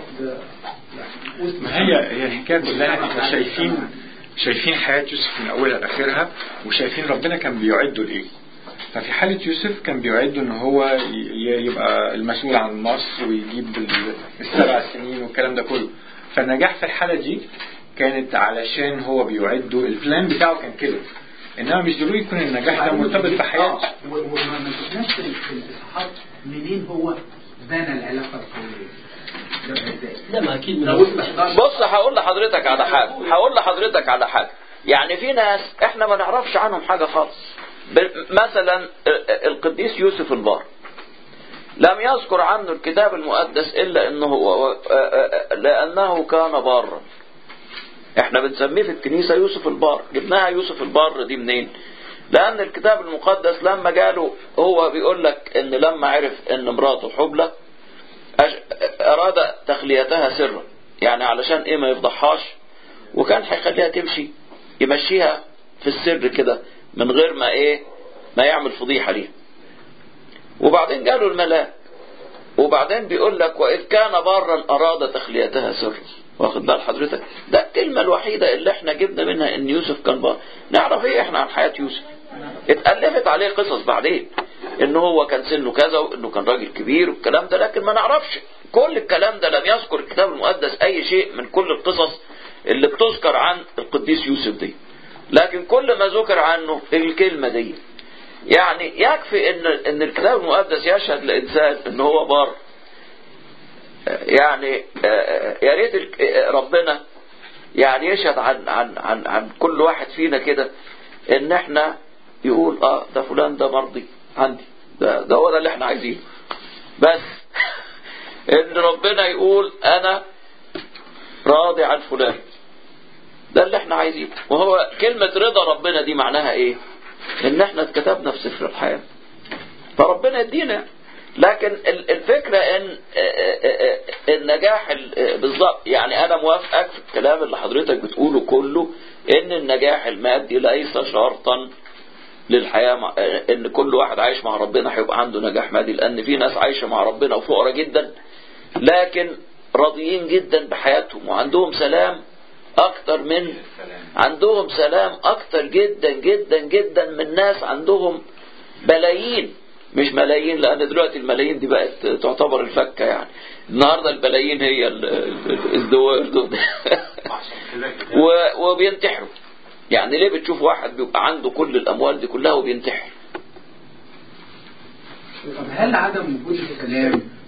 اوف ما هي هي الحكايه كلها احنا شايفين شايفين حياه يوسف من اولها لاخرها وشايفين ربنا كان بيعده لايه ففي حالة يوسف كان بيعده ان هو ي- يبقى المسؤول عن مصر ويجيب ال- السبع سنين والكلام ده كله فالنجاح في الحالة دي كانت علشان هو بيعده البلان بتاعه كان كده انما مش ضروري يكون النجاح ده مرتبط بحياته وما ما شفناش في في الاصحاحات منين هو بنى العلاقه القويه ده ازاي؟ لا ما اكيد من لو اول وصل 11 بص هقول لحضرتك على حاجة هقول لحضرتك على حاجة يعني في ناس احنا ما نعرفش عنهم حاجة خالص ب- مثلا القديس يوسف البار لم يذكر عنه الكتاب المقدس الا انه هو لانه كان بارا احنا بنسميه في الكنيسة يوسف البار جبناها يوسف البار دي منين لان الكتاب المقدس لما جاله هو بيقول لك ان لما عرف ان مراته حبلى أش- اراد تخليتها سرا يعني علشان ايه ما يفضحهاش وكان هيخليها تمشي يمشيها في السر كده من غير ما ايه ما يعمل فضيحة ليها وبعدين جاله الملاك وبعدين بيقول لك وإذ كان بارا أراد تخليتها سرا واخد بال حضرتك ده الكلمة الوحيدة اللي احنا جبنا منها ان يوسف كان بار نعرف ايه احنا عن حياة يوسف اتألفت عليه قصص بعدين ان هو كان سنه كذا وانه كان راجل كبير والكلام ده لكن ما نعرفش كل الكلام ده لم يذكر الكتاب المقدس اي شيء من كل القصص اللي بتذكر عن القديس يوسف دي لكن كل ما ذكر عنه الكلمة دي يعني يكفي ان ان الكتاب المقدس يشهد لانسان ان هو بار يعني آه، يا ريت الك- آه، ربنا يعني يشهد عن عن عن عن كل واحد فينا كده ان احنا يقول اه ده فلان ده مرضي عندي ده ده هو ده اللي احنا عايزينه بس ان ربنا يقول انا راضي عن فلان ده اللي احنا عايزينه وهو كلمة رضا ربنا دي معناها ايه ان احنا اتكتبنا في سفر الحياة فربنا يدينا لكن ال- الفكرة ان آه، آه، آه، النجاح ال- آه، بالظبط يعني انا موافقك في الكلام اللي حضرتك بتقوله كله ان النجاح المادي ليس شرطا للحياة مع آه، ان كل واحد عايش مع ربنا هيبقى عنده نجاح مادي لان في ناس عايشة مع ربنا وفقراء جدا لكن راضيين جدا بحياتهم وعندهم سلام اكتر من عندهم سلام اكتر جدا جدا جدا من ناس عندهم بلايين مش ملايين لان دلوقتي الملايين دي بقت تعتبر الفكه يعني النهارده البلايين هي ال- ال- الدوار دول عشان كده كده و- وبينتحروا يعني ليه بتشوف واحد بيبقى عنده كل الاموال دي كلها وبينتحر طب هل عدم وجود السلام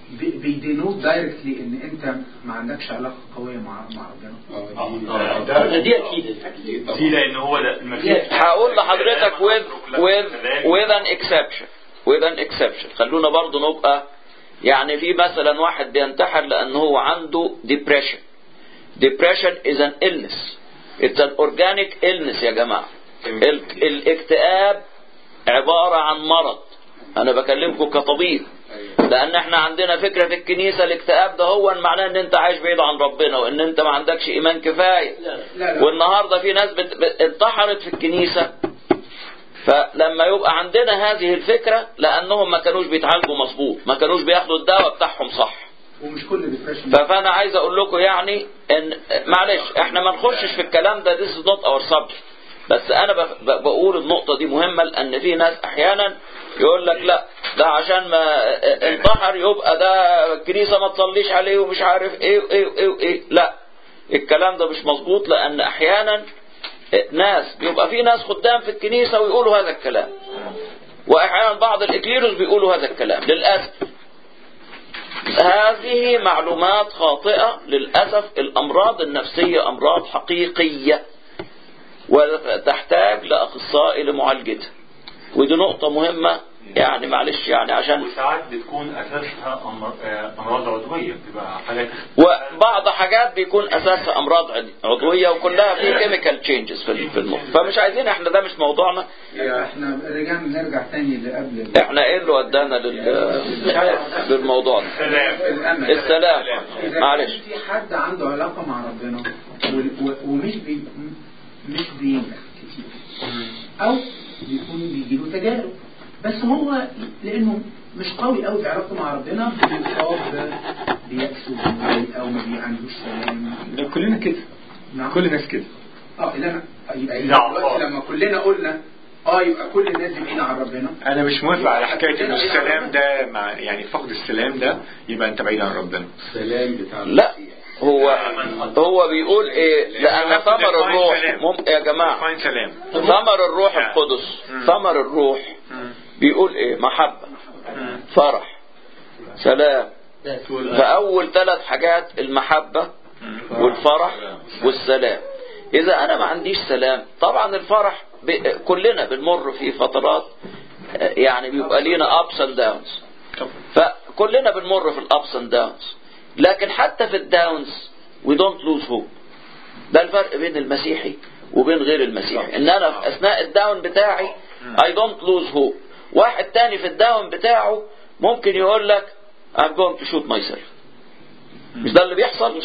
بي- بيدينوك دايركتلي ان انت ما عندكش علاقه قويه مع مع ربنا دي اكيد دي لان هو ده المسيح هقول لحضرتك with with with an exception with an exception خلونا برضو نبقى يعني في مثلا واحد بينتحر لأن هو عنده depression depression is an illness it's an organic illness يا جماعة ال- الاكتئاب عبارة عن مرض أنا بكلمكم كطبيب لأن احنا عندنا فكرة في الكنيسة الاكتئاب ده هو معناه ان انت عايش بعيد عن ربنا وان انت ما عندكش ايمان كفاية لا لا لا والنهارده في ناس بت... بت... انتحرت في الكنيسه فلما يبقى عندنا هذه الفكره لانهم ما كانوش بيتعالجوا مظبوط ما كانوش بياخدوا الدواء بتاعهم صح ومش كل ديبريشن ف- فانا عايز اقول لكم يعني ان معلش احنا ما نخشش في الكلام ده this is not our subject بس انا ب... ب... بقول النقطه دي مهمه لان في ناس احيانا يقول لك لا ده عشان ما انتحر يبقى ده الكنيسه ما تصليش عليه ومش عارف ايه وايه وايه وايه لا الكلام ده مش مظبوط لان احيانا ناس بيبقى في ناس خدام في الكنيسه ويقولوا هذا الكلام واحيانا بعض الاكليروس بيقولوا هذا الكلام للاسف هذه معلومات خاطئه للاسف الامراض النفسيه امراض حقيقيه وتحتاج لاخصائي لمعالجتها ودي نقطه مهمه يعني معلش يعني عشان وساعات بتكون اساسها أمر- آه، امراض عضويه بتبقى حالات وبعض حاجات بيكون اساسها امراض عد- عضويه وكلها في كيميكال تشينجز في في المخ فمش عايزين احنا ده مش موضوعنا احنا رجعنا نرجع تاني اللي قبل ال- احنا ايه اللي ودانا لل للموضوع ده الامل السلام إذا معلش كان في حد عنده علاقة مع ربنا و- و- ومش بي مش بينجح كتير أو بيكون بيجيله تجارب بس هو لأنه مش قوي قوي في علاقته مع ربنا بيصاب بيأس وبيضايق أو ما بي عندوش سلام ده كلنا كده نعم كل الناس كده اه اللي انا يبقى نعم. إيه دلوقتي لما كلنا قلنا اه يبقى كل الناس دي بعيدة عن ربنا انا مش موافق على حكايه ان السلام ده مع يعني فقد السلام ده يبقى انت بعيد عن ربنا السلام بتاع لا هو هو بيقول ايه لان ثمر الروح مم يا جماعه فاين سلام ثمر الروح القدس ثمر الروح بيقول ايه محبه فرح سلام فاول ثلاث حاجات المحبه والفرح والسلام اذا انا ما عنديش سلام طبعا الفرح ب... كلنا بنمر في فترات آه، يعني بيبقى لينا ups and downs فكلنا بنمر في الابس اند داونز لكن حتى في الداونز we don't lose hope ده الفرق بين المسيحي وبين غير المسيحي ان انا في اثناء الداون بتاعي I don't lose hope واحد تاني في الداون بتاعه ممكن يقول لك I'm going to shoot myself مش ده اللي بيحصل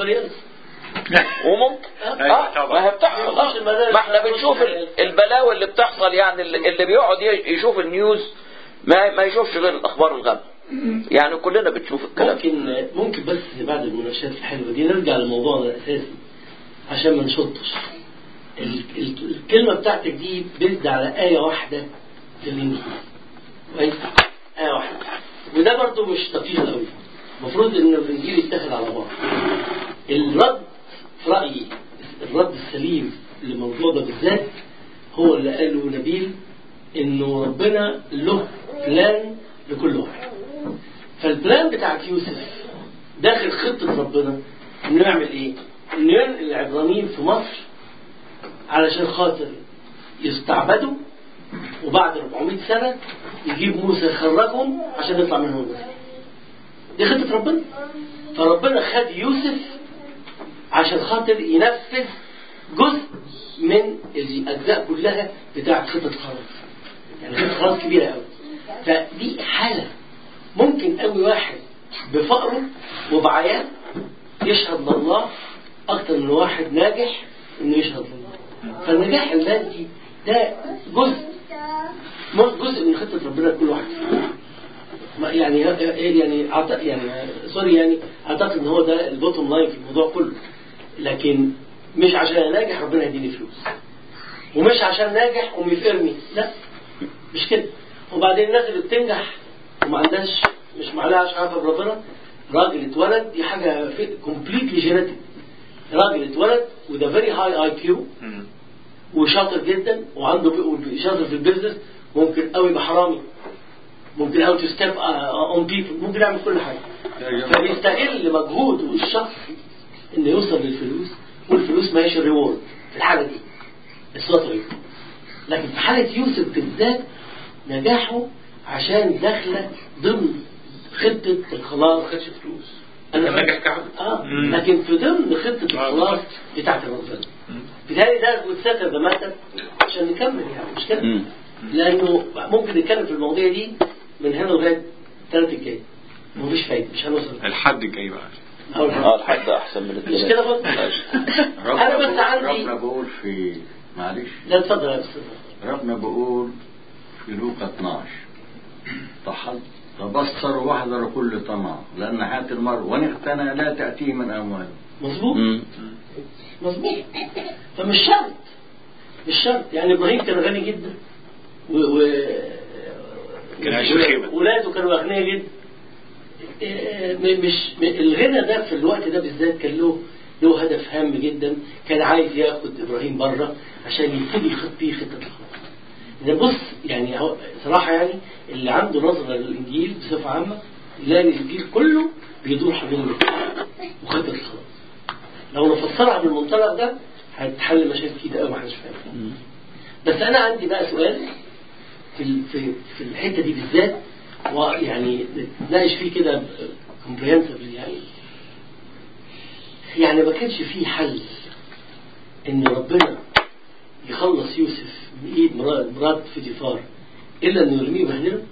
وممكن أيوة اه طبعا. ما هي بتحصل آه. ما احنا بنشوف ال- البلاوي اللي بتحصل يعني اللي اللي بيقعد ي- يشوف النيوز ما ما يشوفش غير الاخبار الغامه يعني كلنا بنشوف الكلام ده. ممكن ممكن بس بعد المناقشات الحلوه دي نرجع لموضوعنا الاساسي عشان ما نشطش ال- ال- الكلمه بتاعتك دي بيزد على ايه واحده في الانجيل كويس ايه واحده وده برضو مش دقيق قوي المفروض ان الانجيل يتاخد على بعض الرد في رايي الرد السليم للموضوع ده بالذات هو اللي قاله نبيل انه ربنا له بلان لكل واحد فالبلان بتاعت يوسف داخل خطة ربنا انه يعمل ايه؟ انه ينقل العبرانيين في مصر علشان خاطر يستعبدوا وبعد 400 سنة يجيب موسى يخرجهم عشان يطلع منهم المسيح. دي خطة ربنا. فربنا خد يوسف عشان خاطر ينفذ جزء من الأجزاء كلها بتاعت خطة خلاص. يعني خطة خلاص كبيرة قوي. فدي حالة ممكن قوي واحد بفقره وبعيان يشهد لله اكتر من واحد ناجح انه يشهد لله فالنجاح المادي ده جزء مش جزء من خطه ربنا لكل واحد فينا. ما- يعني يعني أعت- يعني سوري يعني اعتقد ان هو ده البوتوم لاين في الموضوع كله لكن مش عشان انا ناجح ربنا يديني فلوس ومش عشان ناجح قوم يفقرني لا مش كده وبعدين الناس اللي بتنجح وما عندهاش مش معلهاش علاقه بربنا راجل اتولد دي حاجه كومبليتلي جينيتك راجل اتولد وده فيري هاي اي كيو وشاطر جدا وعنده ب- شاطر في البيزنس ممكن قوي يبقى حرامي ممكن قوي تو ستيب اون بيبل ممكن يعمل كل حاجه فبيستغل مجهوده الشخصي انه يوصل للفلوس والفلوس ما هيش الريورد في الحالة دي السطري لكن في حالة يوسف بالذات نجاحه عشان داخله ضمن خطة الخلاص ما خدش فلوس أنا كان ناجح كعب اه لكن في ضمن خطة الخلاص بتاعت ربنا بالتالي ده والستر ده مثل عشان نكمل يعني مش كده مم. لانه ممكن نتكلم في المواضيع دي من هنا لغايه الثلاث الجاي مفيش فايده مش هنوصل الحد الجاي بقى أول اه حاجة. الحد احسن من مش كده الثلاثة برضه انا بس عندي ربنا بقول في معلش لا اتفضل يا استاذ ربنا بقول في لوقا 12 تحل تبصروا واحذروا كل طمع لأن حياة المرء وإن اغتنى لا تأتيه من أمواله مظبوط مم. مظبوط فمش شرط مش شرط يعني ابراهيم كان غني جدا و, و... كان عايش في خيمة. ولاده كانوا اغنياء جدا إيه، م- مش م- الغنى ده في الوقت ده بالذات كان له له هدف هام جدا كان عايز ياخد ابراهيم بره عشان يبتدي يخط بيه خطه الخلاص إذا بص يعني هو- صراحه يعني اللي عنده نظره للانجيل بصفه عامه يلاقي الانجيل كله بيدور حوالين المسيح وخطه الخلاص لو نفسرها بالمنطلق ده هتحل مشاكل كتير قوي ما حدش فاهمها مم. بس انا عندي بقى سؤال في ال- في في الحته دي بالذات ويعني نتناقش فيه كده كومبريهنسفلي يعني يعني ما كانش فيه حل ان ربنا يخلص يوسف من ايد مرات مرات فيتيفار الا انه يرميه ويبهدله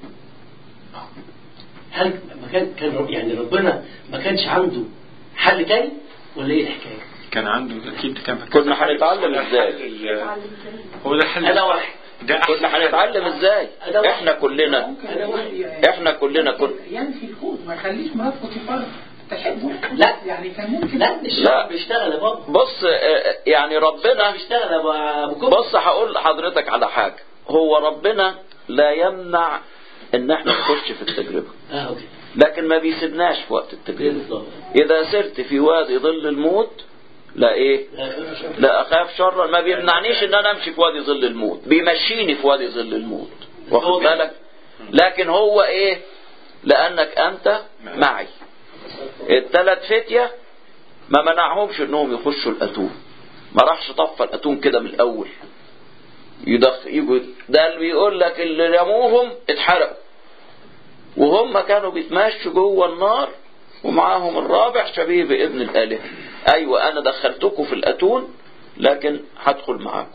هل ما كان كان رب يعني ربنا ما كانش عنده حل تاني ولا ايه الحكايه؟ كان عنده اكيد كان كنا هنتعلم ازاي هو ده الحل انا واحد ده أحسن كنا هنتعلم ازاي احنا كلنا ممكن أنا واحد. احنا كلنا كنا ينفي الخوض ما يخليش مرات بوتيفار تحبه لا. يعني كان ممكن لا مش لا. بيشتغل يا بابا بص آه، يعني ربنا بيشتغل يا ابو كوب بص هقول لحضرتك على حاجة هو ربنا لا يمنع ان احنا نخش في التجربة اه اوكي لكن ما بيسيبناش في وقت التجربة بالظبط اذا سرت في وادي ظل الموت لا ايه لا اخاف شرا ما بيمنعنيش ان انا امشي في وادي ظل الموت بيمشيني في وادي ظل الموت واخد بالك لكن هو ايه لانك انت معي الثلاث فتية ما منعهمش انهم يخشوا الاتون ما راحش طفى الاتون كده من الاول يدخ يجوا ده اللي بيقول لك اللي رموهم اتحرقوا وهم كانوا بيتمشوا جوه النار ومعاهم الرابع شبيه بابن الآلهة أيوة أنا دخلتكم في الأتون لكن هدخل معاكم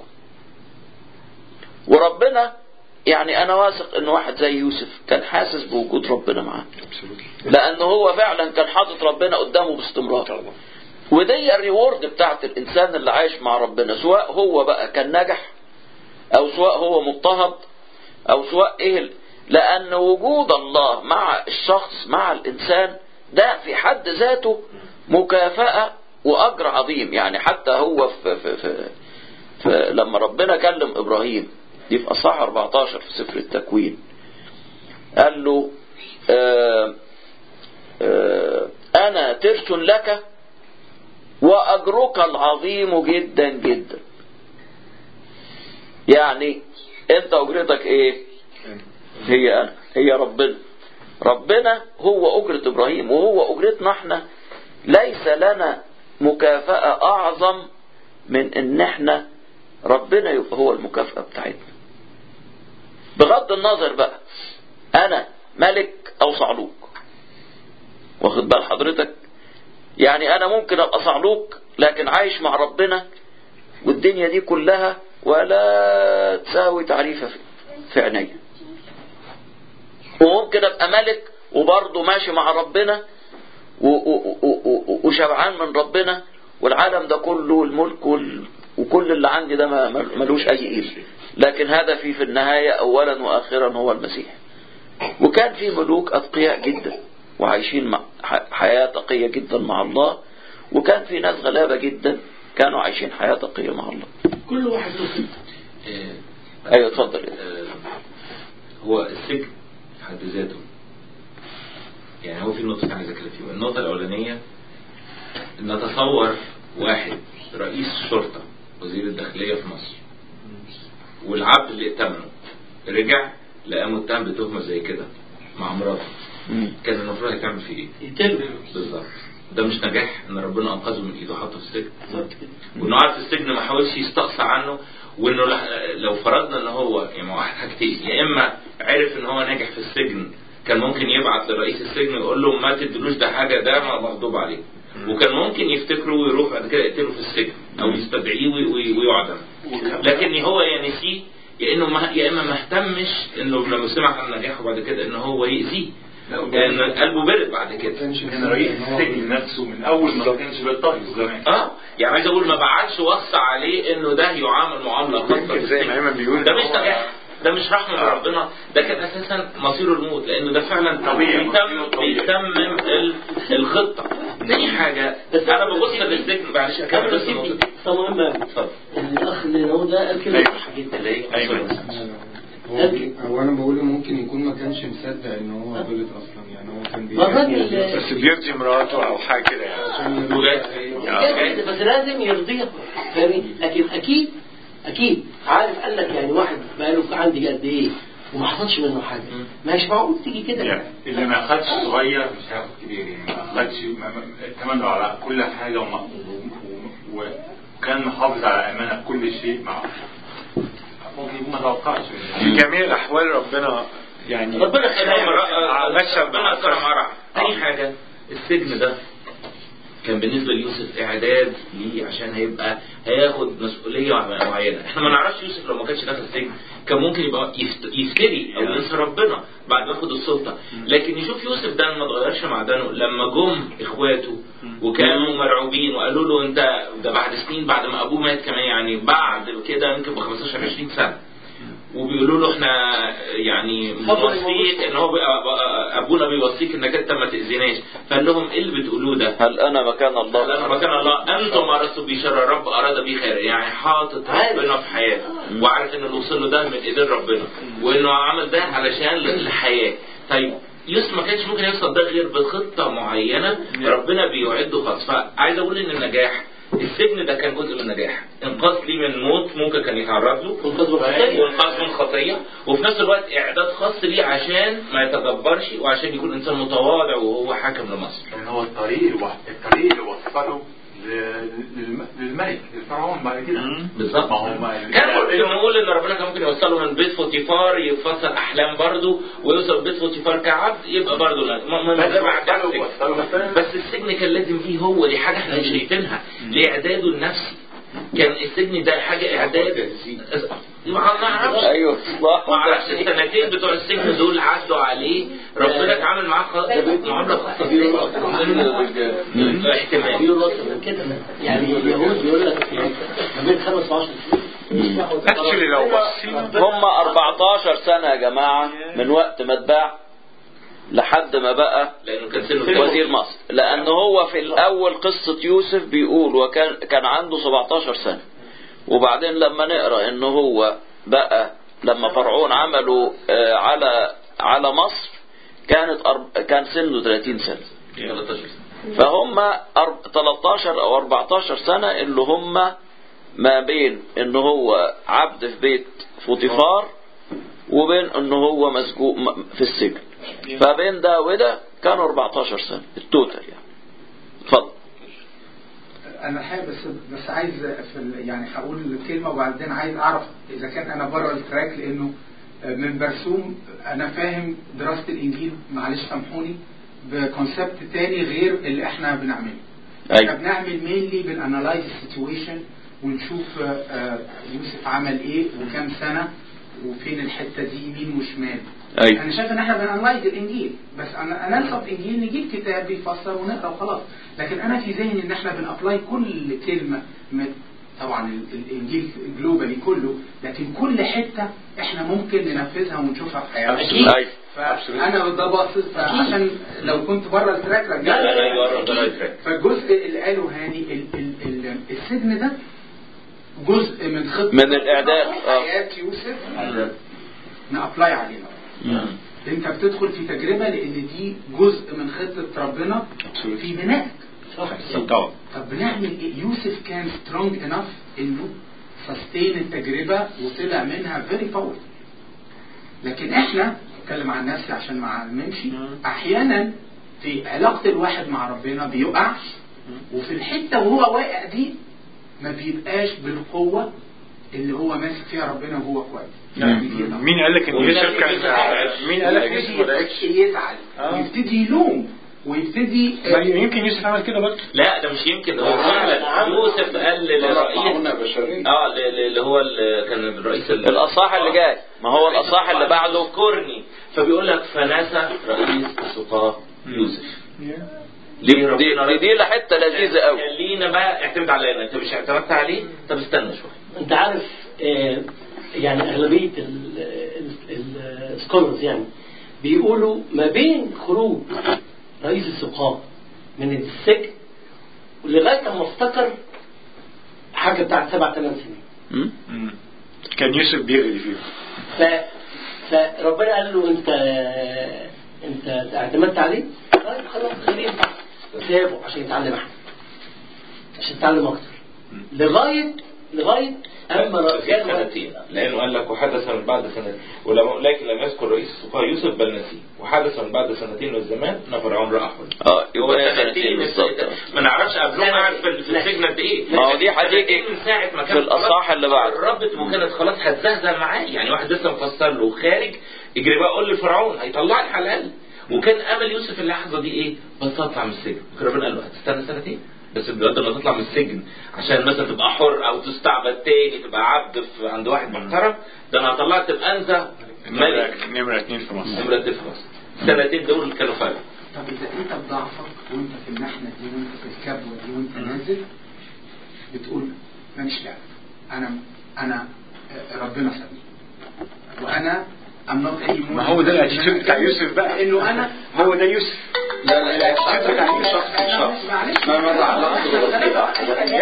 وربنا يعني أنا واثق إن واحد زي يوسف كان حاسس بوجود ربنا معاه لأن هو فعلا كان حاطط ربنا قدامه باستمرار ودي الريورد بتاعت الإنسان اللي عايش مع ربنا سواء هو بقى كان نجح أو سواء هو مضطهد أو سواء إيه ال- لأن وجود الله مع الشخص مع الإنسان ده في حد ذاته مكافأة وأجر عظيم يعني حتى هو في, في, في, في لما ربنا كلم إبراهيم دي في أصحاح 14 في سفر التكوين قال له آه آه أنا ترس لك وأجرك العظيم جدا جدا يعني أنت أجرتك إيه هي أنا هي ربنا ربنا هو أجرة إبراهيم وهو أجرتنا احنا ليس لنا مكافأة أعظم من إن احنا ربنا يبقى هو المكافأة بتاعتنا بغض النظر بقى أنا ملك أو صعلوك واخد بال حضرتك يعني أنا ممكن أبقى صعلوك لكن عايش مع ربنا والدنيا دي كلها ولا تساوي تعريفة في- في عينيا وممكن ابقى ملك وبرضه ماشي مع ربنا و- و- و- و- وشبعان من ربنا والعالم ده كله الملك وال- وكل اللي عندي ده ما- ما- ملوش اي قيمه لكن هدفي في النهايه اولا واخرا هو المسيح وكان في ملوك اتقياء جدا وعايشين مع ح- حياه تقيه جدا مع الله وكان في ناس غلابه جدا كانوا عايشين حياه تقيه مع الله كل واحد له خطة. آه، ايوه اتفضل آه، هو السجن في حد ذاته يعني هو في نقطتين عايز اتكلم فيهم النقطة الأولانية نتصور واحد رئيس شرطة وزير الداخلية في مصر والعبد اللي ائتمنه رجع لقى متهم بتهمة زي كده مع مراته مم. كان المفروض هيتعمل فيه ايه؟ يتم بالظبط ده مش نجاح ان ربنا انقذه من ايده وحطه في السجن وانه قعد في السجن ما حاولش يستقصى عنه وانه لح- لو فرضنا ان هو يعني واحد حاجتين يا اما عرف ان هو ناجح في السجن كان ممكن يبعت لرئيس السجن يقول له ما تدلوش ده حاجه ده مغضوب عليه وكان ممكن يفتكره ويروح بعد كده يقتله في السجن او يستدعيه وي- وي- ويعدم لكن هو يا نسيه يا انه ما يا اما ما اهتمش انه لما سمع عن نجاحه بعد كده ان هو يأذيه لان قلبه برد بعد كده كان رئيس السجن نفسه من اول ما كانش بيطهي زمان اه يعني عايز اقول ما بعتش وصى عليه انه ده يعامل معامله خاصه يمكن زي ما ايمن بيقول ده مش نجاح ده مش رحمه من ربنا ده كان اساسا مصيره الموت لانه ده فعلا طبيعي. بيتم بيتمم ال- الخطه تاني حاجه انا ببص للسجن معلش اكمل بس النقطة. مهم اتفضل الاخ اللي هو ده قال كلمه صح جدا هو هو انا بقول ممكن يكون ما كانش مصدق ان هو غلط اصلا يعني هو كان ما الراجل بيحب بس بيرضي مراته او حاجه كده يعني كده، بس لازم يرضيها فاهمني لكن اكيد اكيد عارف قال لك يعني واحد بقاله عندي قد ايه وما حصلش منه حاجه مش معقول تيجي كده يعني اللي ما خدش صغير مش هياخد كبير يعني ما خدش ما- ما- اتمنوا على كل حاجه وما- و- و- وكان محافظ على امانه كل شيء مع ممكن يكون ما توقعش في جميع الاحوال ربنا يعني ربنا كرم مشى ربنا كرم عرع تاني حاجة السجن ده كان بالنسبة ليوسف إعداد ليه عشان هيبقى هياخد مسؤولية معينة احنا ما نعرفش يوسف لو ما كانش دخل السجن كان ممكن يبقى يفت- يفتري أو ينسى ربنا بعد ما ياخد السلطة لكن يشوف يوسف ده ما اتغيرش معدنه لما جم إخواته وكانوا مرعوبين وقالوا له أنت ده بعد سنين بعد ما أبوه مات كمان يعني بعد كده يمكن ب 15 20 سنة وبيقولوا له احنا يعني موصيك ان هو بقى- ابونا بيوصيك انك انت ما تاذيناش فقال لهم ايه اللي بتقولوه ده؟ هل انا مكان الله قال انا مكان الله انتم ارستم بي شر الرب اراد بي خير يعني حاطط ربنا في حياته وعارف ان اللي وصل له ده من ايدين ربنا وانه عمل ده علشان الحياه طيب يوسف ما كانش ممكن يوصل ده غير بخطه معينه ربنا بيوعده خالص فعايز اقول ان النجاح السجن ده كان جزء من النجاح انقاذ ليه من موت ممكن كان يتعرض له انقاذ من خطية. وانقاذ من خطيه وفي نفس الوقت اعداد خاص ليه عشان ما يتجبرش وعشان يكون انسان متواضع وهو حاكم لمصر يعني هو الطريق الو- الطريق اللي وصله ل- للم- للملك للفرعون بعد كده بالظبط ما هو ما كان ممكن نقول ان ربنا كان ممكن يوصله من بيت فوتيفار يفسر احلام برضه ويوصل بيت فوتيفار كعبد يبقى برضه من من غير ما يعدي السجن. بس السجن كان لازم فيه هو دي حاجه احنا مش شايفينها لاعداده النفسي كان السجن ده حاجه اعداد ما نعرفش ايوه صح ما اعرفش السنتين بتوع السجن دول عدوا عليه ربنا اتعامل معاه خ- معامله خاصه احتمال بيقولوا اكتر من كده يعني اليهود بيقول لك ما بين خمس و 10 سنين اكشلي لو بصينا هم 14 سنة يا جماعة من وقت ما اتباع لحد ما بقى لانه كان سنه وزير مصر لأن هو في الأول قصة يوسف بيقول وكان كان عنده 17 سنة وبعدين لما نقرأ إن هو بقى لما فرعون عملوا آه، على على مصر كانت أرب... كان سنه 30 سنة 13 فهم أرب... 13 أو 14 سنة اللي هم ما بين إن هو عبد في بيت فوتيفار وبين إن هو مسجون م- في السجن فبين ده وده كانوا 14 سنة التوتال يعني اتفضل انا الحقيقه بس بس عايز في ال- يعني هقول كلمه وبعدين عايز اعرف اذا كان انا بره التراك لانه من برسوم انا فاهم دراسه الانجيل معلش سامحوني بكونسبت تاني غير اللي احنا بنعمله احنا أيوة. بنعمل مينلي بنانلايز السيتويشن ونشوف آه، آه، يوسف عمل ايه وكام سنه وفين الحته دي يمين وشمال أيوة. انا شايف ان احنا بنانلايز الانجيل بس انا انا ناخد انجيل نجيب كتاب بيفسر ونقرا وخلاص لكن انا في ذهني ان احنا بنابلاي كل كلمه من طبعا ال- الانجيل جلوبالي كله لكن كل حته احنا ممكن ننفذها ونشوفها في حياتنا أكيد. أيوة. فانا ده باصص فعشان لو كنت بره التراك لا رجعت لا لا بره بره التراك. فالجزء اللي قاله هاني ال ال ال السجن ده جزء من خطه من الإعداد. آه. حياه يوسف نابلاي عليها انت بتدخل في تجربه لان دي جزء من خطه ربنا في بنائك طبعا طب بنعمل ايه يوسف كان سترونج انف انه سستين التجربه وطلع منها فيري باور لكن احنا بتكلم عن نفسي عشان ما اعلمش احيانا في علاقة الواحد مع ربنا بيقع وفي الحتة وهو واقع دي ما بيبقاش بالقوة اللي هو ماسك فيها ربنا وهو كويس مين قال لك ان يوسف كان مين قال لك ان يوسف ما ضحكش؟ يزعل آه. ويبتدي يلوم ويبتدي ما يمكن يوسف عمل كده برضه لا ده مش يمكن هو فعلا يوسف قال للرئيس معونة بشرية اه ل- ل- اللي هو ال- كان الرئيس ال- الأصح اللي جاي ما هو الأصح اللي بعده اذكرني فبيقول لك فنسى رئيس سقاه يوسف دي ليه ربنا دي, دي لحتة لذيذة قوي خلينا بقى اعتمد علينا انت مش اعتمدت عليه طب استنى شويه انت عارف آه، يعني اغلبيه السكولرز يعني بيقولوا ما بين خروج رئيس السقاط من السجن ولغايه ما افتكر حاجه بتاعت سبع ثمان سنين م? كان يوسف بيغلي فيه ف فربنا قال له انت انت اعتمدت عليه؟ طيب خلاص خليه سابه عشان يتعلم احسن عشان يتعلم اكتر لغايه لغايه اما في جاء سنتين لانه قال لك وحدث من بعد سنتين ولم لكن لم يذكر رئيس السقاه يوسف بل نسيه وحدث من بعد سنتين من الزمان ان فرعون راى حلم اه هو يبقى هي سنتين سنتين بالظبط ما نعرفش قبلهم قاعد في في السجن قد ايه ما هو دي هتيجي سنتين من ساعه ما كان في الأصح اللي بعده. قربت وكانت خلاص هتزهزه معاه يعني واحد لسه مفسر له خارج اجري بقى قول لفرعون هيطلعني على الاقل وكان امل يوسف اللحظه دي ايه بس اطلع من السجن ربنا قال له هتستنى سنتين بس بجد ما تطلع من السجن عشان مثلا تبقى حر او تستعبد تاني تبقى عبد في عند واحد محترم ده انا هطلعك تبقى انت ملك نمرة اتنين في مصر نمرة في مصر السنتين دول كانوا فرق طب اذا انت بضعفك وانت في النحله دي وانت في الكبوه دي وانت نازل بتقول ماليش دعوه انا انا آه، ربنا سبيل وانا I'm not anymore ما هو ده الاتيتيود بتاع يوسف بقى انه انا هو ده يوسف لا لا الاتيتيود بتاع شخص شخص معلش ما ماذا علاقته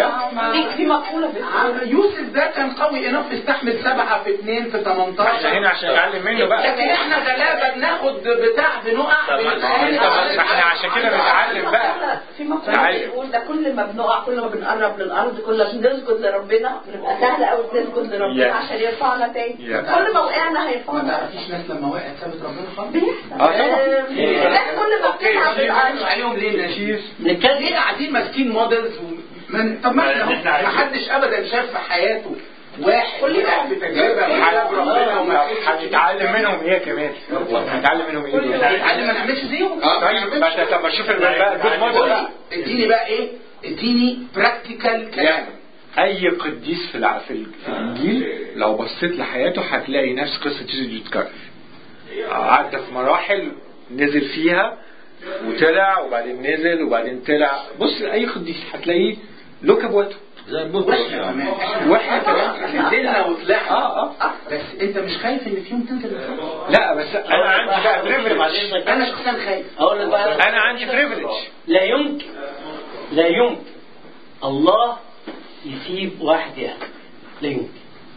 في في مقولة بتقول يوسف ده كان قوي انف يستحمل سبعة في اتنين في 18 احنا هنا عشان نتعلم منه بقى لكن احنا غلابة بناخد بتاع بنقع طب ما- بنتخانق طب على- احنا عشان كده بنتعلم بقى في مقولة تعالي. بتقول ده كل ما بنقع كل ما بنقرب للأرض كل ما بنسجد لربنا بنبقى سهل قوي بنسجد لربنا Yes. عشان يرفعنا تاني Yes. كل ما وقعنا ما هيرفعنا تعرفيش ناس لما وقعت سابت ربنا خالص بيحصل اه طبعا. آم، لا كل ما بنتعب بيتعاملوا بنبقى عليهم ليه الناس نتكلم ليه قاعدين ماسكين موديلز ومن... طب ما احنا إحنا اهو عايزين. ما حدش ابدا شاف في حياته واحد كل وقع يوم. في تجربه وحب ربنا وما هنتعلم منهم ايه كمان هنتعلم منهم ايه اتعلم ما نعملش زيهم طيب بس طب ما شوف بقى بقى جود موديل بقى اديني بقى ايه اديني براكتيكال كلام اي قديس في الع- في ال- في الانجيل لو بصيت لحياته هتلاقي نفس قصه يوسف بتتكرر عدى في مراحل نزل فيها وطلع وبعدين نزل وبعدين طلع بص اي قديس هتلاقيه له كبوته زي واحنا كمان واحنا كمان نزلنا وطلعنا اه اه بس انت مش خايف ان في يوم تنزل لفوق؟ لا بس انا عندي بقى بريفليج انا شخصيا خايف اقول لك بقى انا عندي بريفليج لا يمكن لا يمكن الله يسيب واحد يهلك لا يمكن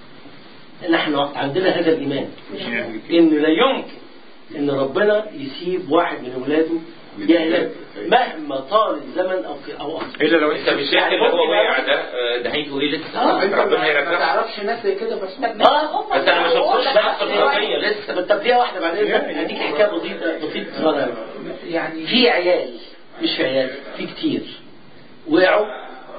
نحن عندنا هذا الايمان ان لا يمكن ان ربنا يسيب واحد من اولاده يهلك مهما طال الزمن او او اكثر الا لو انت مش شايف اللي هو وقع ده آه، ده هيجوا ايه لسه آه. انت ربنا ما هيرجعه تعرفش ناس زي كده بس اه بس انا ما شفتوش نفس القضيه لسه طب دقيقه واحده بعدين هديك حكايه بسيطه بسيطه صغيره يعني في عيال مش في عيال في كتير وقعوا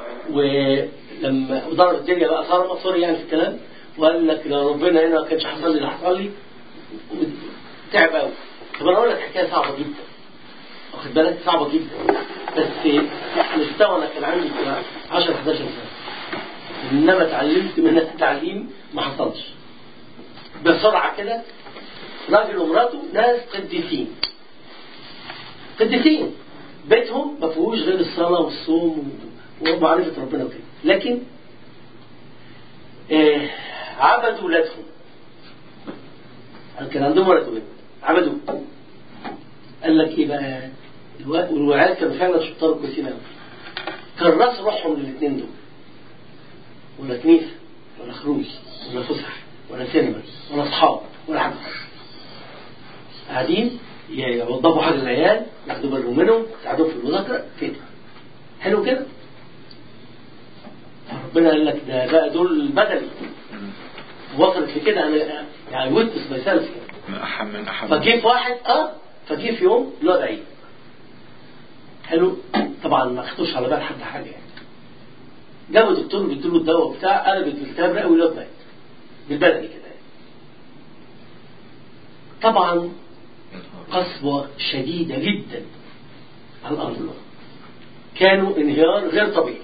ولما وضرب الدنيا بقى صار سوري يعني في الكلام وقال لك لو ربنا هنا ما كانش حصل لي اللي حصل لي تعب قوي طب انا اقول لك حكايه صعبه جدا واخد بالك صعبه جدا بس مستوى انا كان عندي بتاع 10 11 سنه انما اتعلمت من التعليم ما حصلش بسرعه كده راجل ومراته ناس قديسين قديسين بيتهم ما فيهوش غير الصلاة والصوم و- ومعرفة ربنا وكده لكن آه عبدوا ولادهم كان عندهم ولد وبنت عبدوا قال لك ايه بقى الوا- والوعاد كانوا فعلا شطار كويسين قوي كرسوا روحهم للاثنين دول ولا كنيسه ولا خروج ولا فسح ولا سينما ولا اصحاب ولا حاجه قاعدين يوظفوا حاجه العيال ياخدوا بالهم منهم يساعدوهم في المذاكره كده حلو كده ربنا قال لك ده بقى دول بدني وصلت لكده انا يعني ويتنس ماي سيلف من أحد من أحد فجه في واحد اه فجه في يوم الواد عيد حلو طبعا ما خدوش على بال حد حاجه يعني جابوا دكتور بيديله الدواء بتاع قلبت الكتاب لقوا الواد مات بالبلدي كده يعني. طبعا قسوة شديدة جدا على الأرض كانوا انهيار غير طبيعي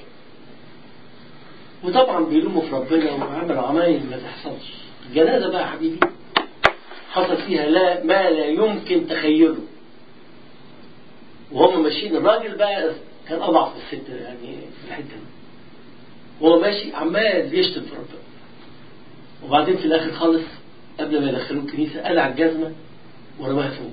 وطبعا بيلوموا في ربنا وعملوا عمايل ما تحصلش الجنازة بقى يا حبيبي حصل فيها لا ما لا يمكن تخيله وهم ماشيين الراجل بقى كان اضعف من الست يعني في الحته دي وهو ماشي عمال يشتم في ربنا وبعدين في الاخر خالص قبل ما يدخلوه الكنيسه قلع الجزمه ورماها فوق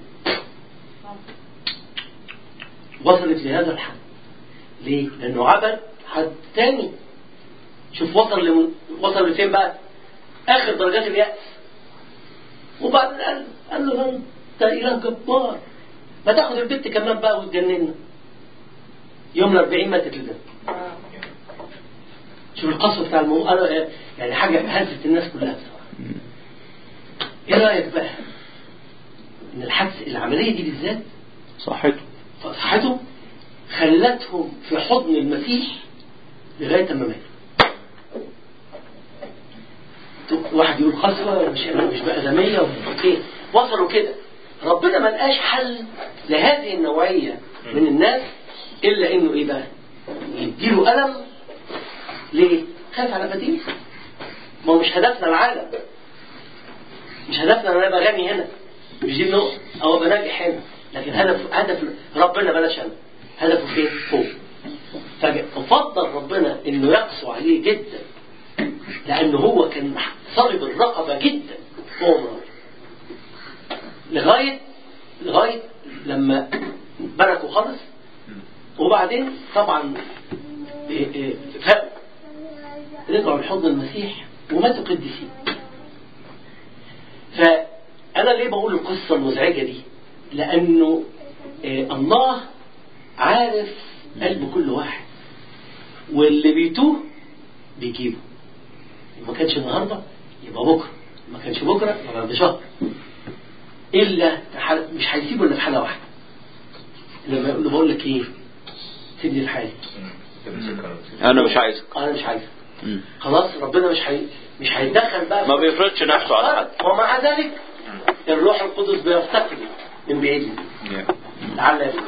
وصلت لهذا الحد ليه؟ لانه عبد حد تاني شوف وصل لم... وصل لفين بقى؟ اخر درجات اليأس وبعدين قال قال له انت اله جبار ما تاخد البنت كمان بقى وتجننا يوم الأربعين ماتت لده شوف القصة بتاع الموضوع أنا يعني حاجة هزت الناس كلها بصراحة إيه رأيك بقى إن الحدث العملية دي بالذات صحته صحته خلتهم في حضن المسيح لغاية ما ماتوا واحد يقول قسوة مش مش بأدمية اوكي وصلوا كده ربنا ما لقاش حل لهذه النوعية من الناس إلا إنه إيه بقى؟ يديله ألم ليه؟ خاف على بديل ما هو مش هدفنا العالم مش هدفنا ان انا ابقى غني هنا مش دي النقطة او ابقى ناجح هنا لكن هدف هدف ربنا بلاش انا هدفه فين؟ فوق ففضل ربنا انه يقسو عليه جدا لانه هو كان صلب الرقبة جدا هو مرار لغاية لغاية لما بركوا خلص وبعدين طبعا إيه إيه فاقوا رجعوا لحضن المسيح وماتوا قديسين فأنا ليه بقول القصة المزعجة دي لأنه إيه الله عارف قلب كل واحد واللي بيتوه بيجيبه ما كانش النهارده يبقى بكره ما كانش بكره يبقى بعد شهر الا مش هيسيبه الا في حاله واحده لما يقول له بقول لك ايه سيبني لحالي انا مش عايزك انا مش عايزك خلاص ربنا مش هي... مش هيتدخل بقى ما بيفرضش نفسه على حد ومع ذلك الروح القدس بيفتقده من بعيد لعل يفهم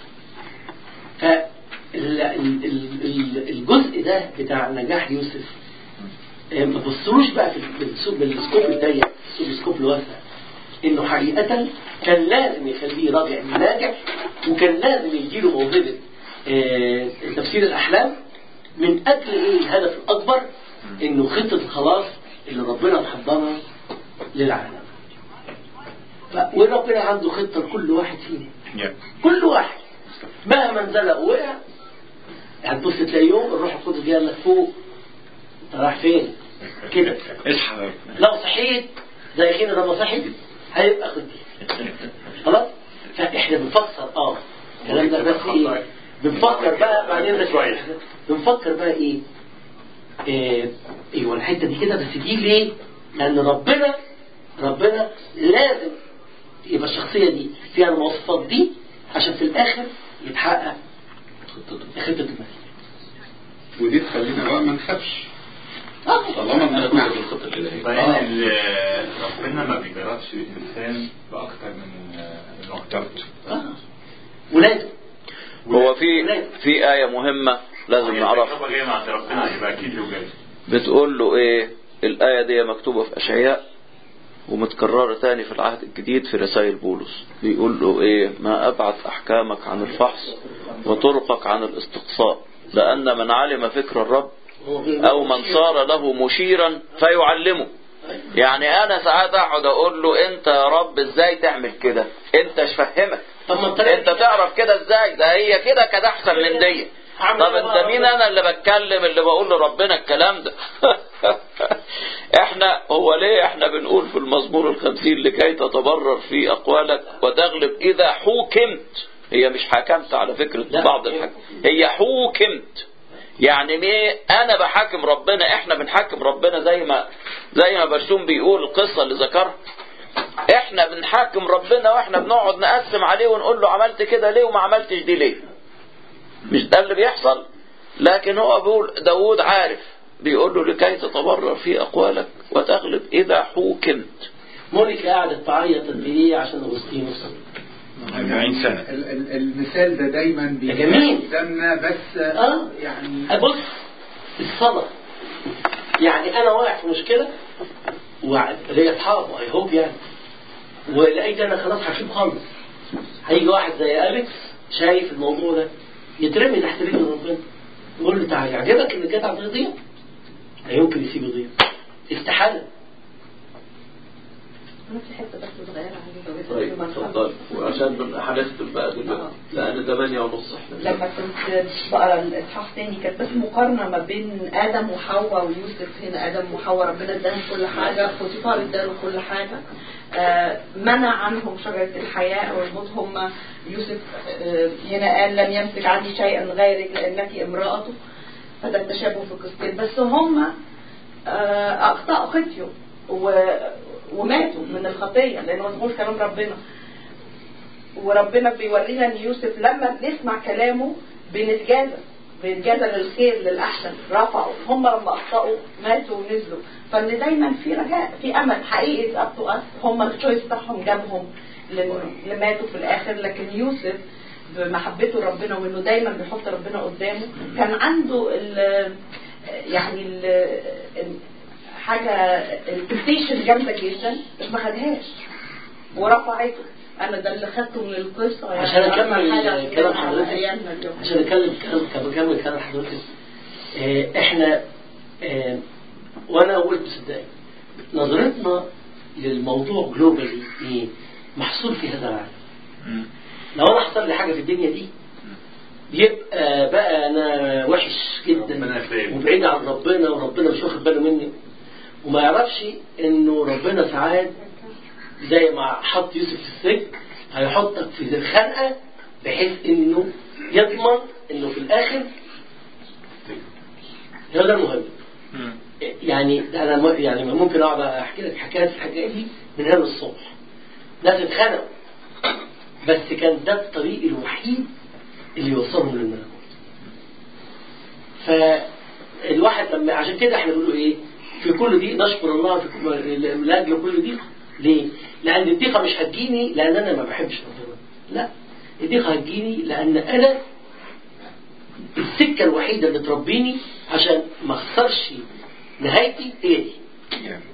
فالجزء ده بتاع نجاح يوسف ما بصروش بقى في السكوب الضيق في السكوب الواسع انه حقيقة كان لازم يخليه راجع ناجح وكان لازم يديله موهبة اه تفسير الاحلام من اجل ايه الهدف الاكبر انه خطة الخلاص اللي ربنا محضرها للعالم وربنا عنده خطة لكل واحد فينا كل واحد مهما انزلق ووقع هتبص تلاقي يوم الروح القدس جاي لك فوق انت رايح فين؟ كده اصحى لو صحيت زي اخينا لما صحي هيبقى قديس خلاص؟ فاحنا بنفسر اه الكلام ده بس ايه؟ بنفكر بقى بعدين ده شويه بنفكر بقى ايه؟ إيه ايوه الحته دي كده بس دي ليه؟ لان ربنا ربنا لازم يبقى الشخصيه دي فيها المواصفات دي عشان في الاخر يتحقق خطه المسيح ودي تخلينا بقى ما نخافش طالما ناخد الخطه الالهيه بعدين ربنا ما بيجربش الانسان باكتر من من مقدرته ولاده هو في في آية مهمة لازم نعرفها جاي مع ربنا يبقى اكيد له جاي بتقول له ايه الآية دي مكتوبة في أشعياء ومتكررة تاني في العهد الجديد في رسائل بولس بيقول له ايه ما أبعد أحكامك عن الفحص وطرقك عن الاستقصاء لأن من علم فكر الرب أو من صار له مشيرا فيعلمه يعني أنا ساعات أقعد أقول له أنت يا رب إزاي تعمل كده أنت مش فهمك أنت تعرف كده إزاي ده هي كده كده أحسن من دي طب انت مين انا اللي بتكلم اللي بقول لربنا الكلام ده احنا هو ليه احنا بنقول في المزمور الخمسين لكي تتبرر في اقوالك وتغلب اذا حوكمت هي مش حكمت على فكرة بعض الحكم هي حوكمت يعني ايه انا بحاكم ربنا احنا بنحاكم ربنا زي ما زي ما برسوم بيقول القصة اللي ذكرها احنا بنحاكم ربنا واحنا بنقعد نقسم عليه ونقول له عملت كده ليه وما عملتش دي ليه مش ده اللي بيحصل لكن هو بيقول داود عارف بيقول له لكي تتبرر في أقوالك وتغلب إذا حوكمت مونيكا قعدت تعيط قد ايه عشان اغسطينوس 40 سنة ال- ال- المثال ده دايما ده جميل. قدامنا بس اه يعني بص الصلاة يعني انا واقع في مشكلة وقاعد ليا اصحاب اي هوب يعني ولقيت انا خلاص هشوف خالص هيجي واحد زي اليكس شايف الموضوع ده يترمي تحت رجل ربنا يقول له تعالى يعجبك ان الجدع ده يضيع لا يمكن يسيبه يضيع استحالة انا في حته بس صغيره عايزه طيب اقولها اتفضل وعشان هنختم بقى دلوقتي لأن 8 ونص احنا لما كنت بقرا الاصحاح تاني كانت بس مقارنه ما بين ادم وحواء ويوسف هنا ادم وحواء ربنا اداهم كل حاجه فوتيفار اداله كل حاجه آه، منع عنهم شجره الحياه والموت هم يوسف آه، هنا قال لم يمسك عني شيئا غيرك لانك امراته فده التشابه في القصتين بس هم آه، اخطاوا خطيوا و- وماتوا من الخطيه لانه مسؤول كلام ربنا وربنا بيورينا ان يوسف لما بنسمع كلامه بنتجازى بنتجازى للخير للاحسن رفعوا هم لما اخطاوا ماتوا ونزلوا فان دايما في رجاء في امل حقيقي اب تو اس هم التشويس بتاعهم جابهم لل- اللي ماتوا في الاخر لكن يوسف بمحبته لربنا وانه دايما بيحط ربنا قدامه كان عنده ال يعني ال حاجه التمتيشن جامده جدا بس ما خدهاش ورفعته انا ده اللي خدته من القصه يعني عشان أكتر اكمل حاجة كلام على حضرتك أيامنا اليوم. عشان اكمل كلام اكمل كلام حضرتك آه، احنا آه، وانا قلت صدقني نظرتنا للموضوع جلوبالي ايه محصور في هذا العالم لو انا حصل لي حاجه في الدنيا دي يبقى بقى انا وحش جدا ربنا يخليك. وبعيد عن ربنا وربنا مش واخد باله مني وما يعرفش انه ربنا ساعات زي ما حط يوسف في السجن هيحطك في الخنقه بحيث انه يضمن انه في الاخر هذا المهم يعني انا م- يعني ممكن اقعد احكي لك حكايات في الحكايه دي من هنا للصبح ناس اتخانقوا بس كان ده الطريق الوحيد اللي يوصلهم للملكوت فالواحد لما عشان كده احنا بنقول ايه في كل دي نشكر الله في كل لاجل كل دي ليه؟ لان الضيقه مش هتجيني لان انا ما بحبش ربنا لا الضيقه هتجيني لان انا السكه الوحيده اللي تربيني عشان ما اخسرش نهايتي هي دي